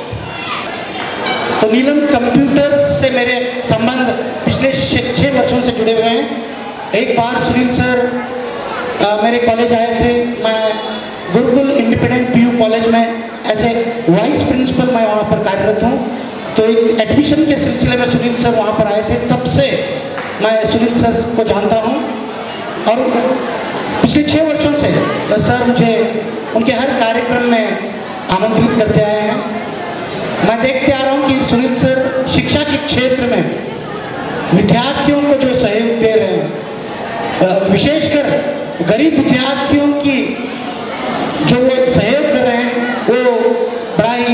तो नीलम कंप्यूटर्स से मेरे संबंध पिछले छ- छः वर्षों से जुड़े हुए हैं एक बार सुनील सर अ, मेरे कॉलेज आए थे मैं गुरुकुल इंडिपेंडेंट पीयू कॉलेज में एज ए वाइस प्रिंसिपल मैं वहाँ पर कार्यरत हूँ तो एक एडमिशन के सिलसिले में सुनील सर वहाँ पर आए थे तब से मैं सुनील सर को जानता हूँ और पिछले छः वर्षों से सर मुझे उनके हर कार्यक्रम में आमंत्रित करते आए हैं मैं देखते आ रहा हूँ कि सुनील सर शिक्षा के क्षेत्र में विद्यार्थियों को जो सहयोग दे रहे हैं अ, विशेषकर गरीब विद्यार्थियों की जो वो सहयोग कर रहे हैं वो बड़ा ही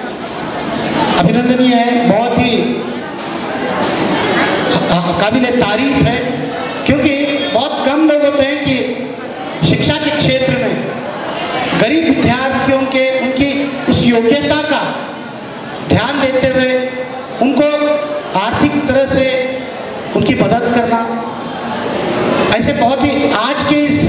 अभिनंदनीय है बहुत ही काबिल तारीफ है क्योंकि बहुत कम लोग होते हैं कि शिक्षा के क्षेत्र में गरीब विद्यार्थियों के उनकी उस योग्यता का ध्यान देते हुए उनको आर्थिक तरह से उनकी मदद करना ऐसे बहुत ही आज के इस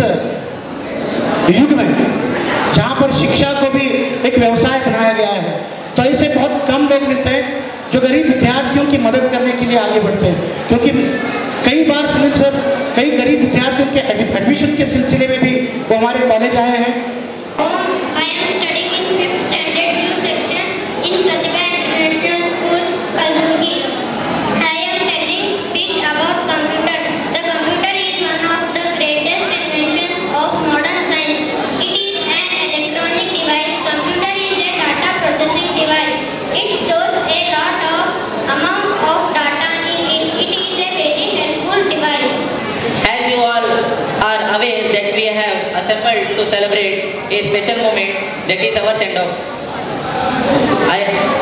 युग में जहाँ पर शिक्षा को भी एक व्यवसाय बनाया गया है तो ऐसे बहुत कम लोग मिलते हैं जो गरीब विद्यार्थियों की मदद करने के लिए आगे बढ़ते हैं क्योंकि कई बार सुनील सर कई गरीब विद्यार्थियों के एडि- एडमिशन के सिलसिले में भी वो हमारे कॉलेज आए हैं I am studying in fifth standard new section in Pratibha International School, Kalburgi. I am telling speech about computer. The computer is one of the greatest inventions of modern science. It is an electronic device. Computer is a data processing device. It stores a lot of amount of data in it. It is a very helpful device. As you all are aware that we have assembled to celebrate a special moment that is our send-off. I,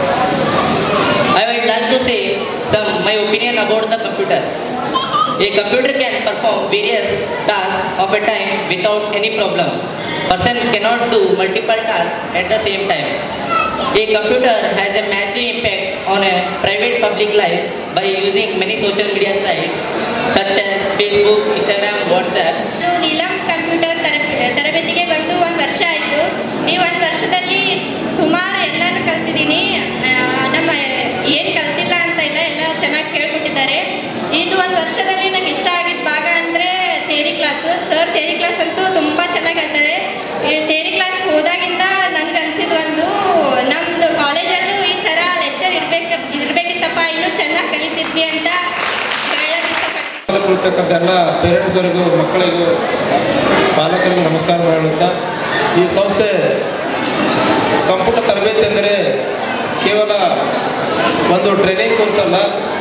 I would like to say some my opinion about the computer. A computer can perform various tasks of a time without any problem. Person cannot do multiple tasks at the same time. A computer has a massive impact on a private public life by using many social media sites such as Facebook, Instagram, WhatsApp. ಇದು Neelam computer ತರಬೇ- ತರಬೇತಿಗೆ ಬಂದು ಒಂದು ವರ್ಷ ಆಯಿತು ಈ ಒಂದು ವರ್ಷದಲ್ಲಿ ಸುಮಾರು ಎಲ್ಲನೂ ಕಲ್ತಿದ್ದೀನಿ ಆ, ನಮ್ಮ ಏನು ಕಲ್ತಿಲ್ಲ ಅಂತ ಇಲ್ಲ ಎಲ್ಲ ಚೆನ್ನಾಗಿ ಕೇಳ್ಕೊಟ್ಟಿದ್ದಾರೆ ಇದು ಒಂದು ವರ್ಷದಲ್ಲಿ ನಂಗೆ ಇಷ್ಟ ಆಗಿದ್ದ ಭಾಗ ಅಂದರೆ theory class sir theory class ಅಂತೂ ತುಂಬ ಚೆನ್ನಾಗಿ ಹೇಳ್ತಾರೆ ಈ ಥೇರಿ ಕ್ಲಾಸ್ ಹೋದಾಗಿಂದ ನನಗೆ ಅನ್ಸಿದ್ದು ಒಂದು ನಮ್ಮದು ಕಾಲೇಜಲ್ಲೂ ಈ ಥರ ಲೆಕ್ಚರ್ ಇರ್ಬೇಕು ಇರಬೇಕಿತ್ತಪ್ಪ ಇನ್ನೂ ಚೆನ್ನಾಗಿ ಕಲಿತಿದ್ವಿ ಅಂತ ಹೇಳೋದು ಇಷ್ಟಪಡ್ತೀನಿ ಕುಳಿತಕ್ಕಂಥ ಎಲ್ಲ ಪೇರೆಂಟ್ಸ್ವರಿಗೂ ಮಕ್ಕಳಿಗೂ ಪಾಲಕರಿಗೂ ನಮಸ್ಕಾರ ಹೇಳುತ್ತಾ ಈ ಸಂಸ್ಥೆ ಕಂಪ್ಯೂಟರ್ ತರಬೇತಿ ಅಂದರೆ ಕೇವಲ ಒಂದು ಟ್ರೈನಿಂಗ್ ಕೋರ್ಸ್ ಅಲ್ಲ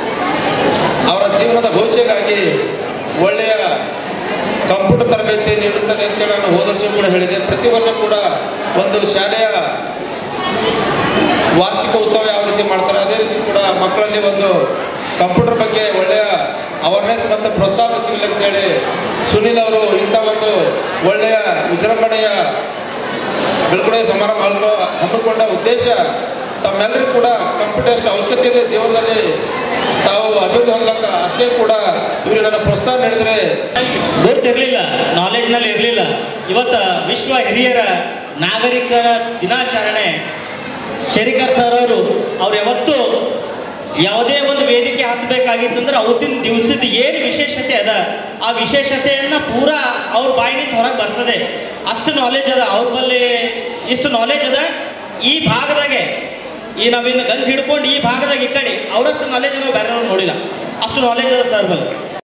ಅವರ ಜೀವನದ ಭವಿಷ್ಯಕ್ಕಾಗಿ ಒಳ್ಳೆಯ ಕಂಪ್ಯೂಟರ್ ತರಬೇತಿ ನೀಡುತ್ತದೆ ಅಂತೇಳಿ ನಾನು ಹೋದ ವರ್ಷ ಕೂಡ ಹೇಳಿದೆ ಪ್ರತಿ ವರ್ಷ ಕೂಡ ಒಂದು ಶಾಲೆಯ ವಾರ್ಷಿಕ ಉತ್ಸವ ಯಾವ ರೀತಿ ಮಾಡ್ತಾರೆ ಅದೇ ರೀತಿ ಕೂಡ ಮಕ್ಕಳಲ್ಲಿ ಒಂದು ಕಂಪ್ಯೂಟರ್ ಬಗ್ಗೆ ಒಳ್ಳೆಯ ಅವೇರ್ನೆಸ್ ಮತ್ತು ಪ್ರೋತ್ಸಾಹ ಸಿಗಲಿ ಅಂತೇಳಿ ಸುನಿಲ್ ಅವರು ಇಂಥ ಒಂದು ಒಳ್ಳೆಯ ವಿಜೃಂಭಣೆಯ ಬೆಳ್ಕೊಡೋ ಸಮಾರಂಭ ಹಮ್ಮಿಕೊ- ಹಮ್ಮಿಕೊಂಡ ಉದ್ದೇಶ ತಮ್ಮೆಲ್ಲರಿಗೂ ಕೂಡ ಕಂಪ್ಯೂಟರ್ ಎಷ್ಟು ಅವಶ್ಯಕತೆ ಇದೆ ಜೀವನದಲ್ಲಿ ತಾವು ಅಭಿವೃದ್ಧಿ ಹೊಂದಲಕ್ಕ ಅಷ್ಟೇ ಕೂಡ ಇವರು ನನ್ನ ಪ್ರೋತ್ಸಾಹ ನೀಡಿದರೆ ಗೊತ್ತಿರಲಿಲ್ಲ ನಾಲೆಜ್ನಲ್ಲಿ ಇರಲಿಲ್ಲ ಇವತ್ತು ವಿಶ್ವ ಹಿರಿಯರ ನಾಗರಿಕರ ದಿನಾಚರಣೆ ಶೇರಿಕರ್ ಸರ್ ಅವರು ಅವ್ರು ಯಾವತ್ತೂ ಯಾವುದೇ ಒಂದು ವೇದಿಕೆ ಹತ್ತಬೇಕಾಗಿತ್ತಂದ್ರೆ ಅವತ್ತಿನ ದಿವಸದ ಏನು ವಿಶೇಷತೆ ಅದ ಆ ವಿಶೇಷತೆಯನ್ನು ಪೂರಾ ಅವ್ರ ಬಾಯಿನಿಂದ ಹೊರಗೆ ಬರ್ತದೆ ಅಷ್ಟು ನಾಲೆಜ್ ಅದ ಅವ್ರ ಬಲ್ಲಿ ಇಷ್ಟು ನಾಲೆಜ್ ಅದ ಈ ಭಾಗದಾಗೆ ಈ ನಾವಿನ್ನು ಗಂಜ್ ಹಿಡ್ಕೊಂಡು ಈ ಭಾಗದಾಗ ಈ ಕಡೆ ಅವರಷ್ಟು ನಾಲೆಜ್ ನಾವು ಬೇರೆಯವ್ರು ನೋಡಿಲ್ಲ ಅಷ್ಟು ನಾಲೆಜ್ ಅದ ಸರ್ ಬಲ್ಲಿ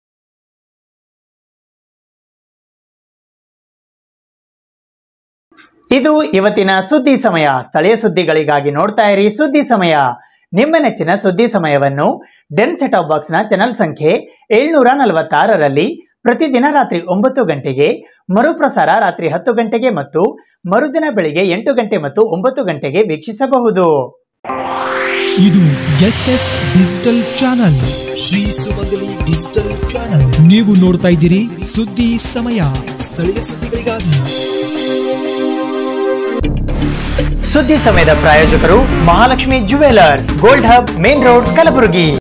ಇದು ಇವತ್ತಿನ ಸುದ್ದಿ ಸಮಯ ಸ್ಥಳೀಯ ಸುದ್ದಿಗಳಿಗಾಗಿ ನೋಡ್ತಾ ಇರಿ ಸುದ್ದಿ ಸಮಯ ನಿಮ್ಮ ನೆಚ್ಚಿನ ಸುದ್ದಿ ಸಮಯವನ್ನು ಡೆನ್ ಸೆಟ್ ಬಾಕ್ಸ್ನ ಚಾನೆಲ್ ಸಂಖ್ಯೆ ಏಳ್ನೂರ ನಲವತ್ತಾರರಲ್ಲಿ ಪ್ರತಿದಿನ ರಾತ್ರಿ ಒಂಬತ್ತು ಗಂಟೆಗೆ ಮರುಪ್ರಸಾರ ರಾತ್ರಿ ಹತ್ತು ಗಂಟೆಗೆ ಮತ್ತು ಮರುದಿನ ಬೆಳಿಗ್ಗೆ ಎಂಟು ಗಂಟೆ ಮತ್ತು ಒಂಬತ್ತು ಗಂಟೆಗೆ ವೀಕ್ಷಿಸಬಹುದು ಇದು S S digital channel Shri Sumangali digital channel ನೀವು ನೋಡ್ತಾ ಇದ್ದೀರಿ ಸುದ್ದಿ ಸಮಯ ಸ್ಥಳೀಯ ಸುದ್ದಿಗಳಿಗಾಗಿ ಸುದ್ದಿ ಸಮಯದ ಪ್ರಾಯೋಜಕರು Mahalakshmi jewellers gold hub main road Kalaburagi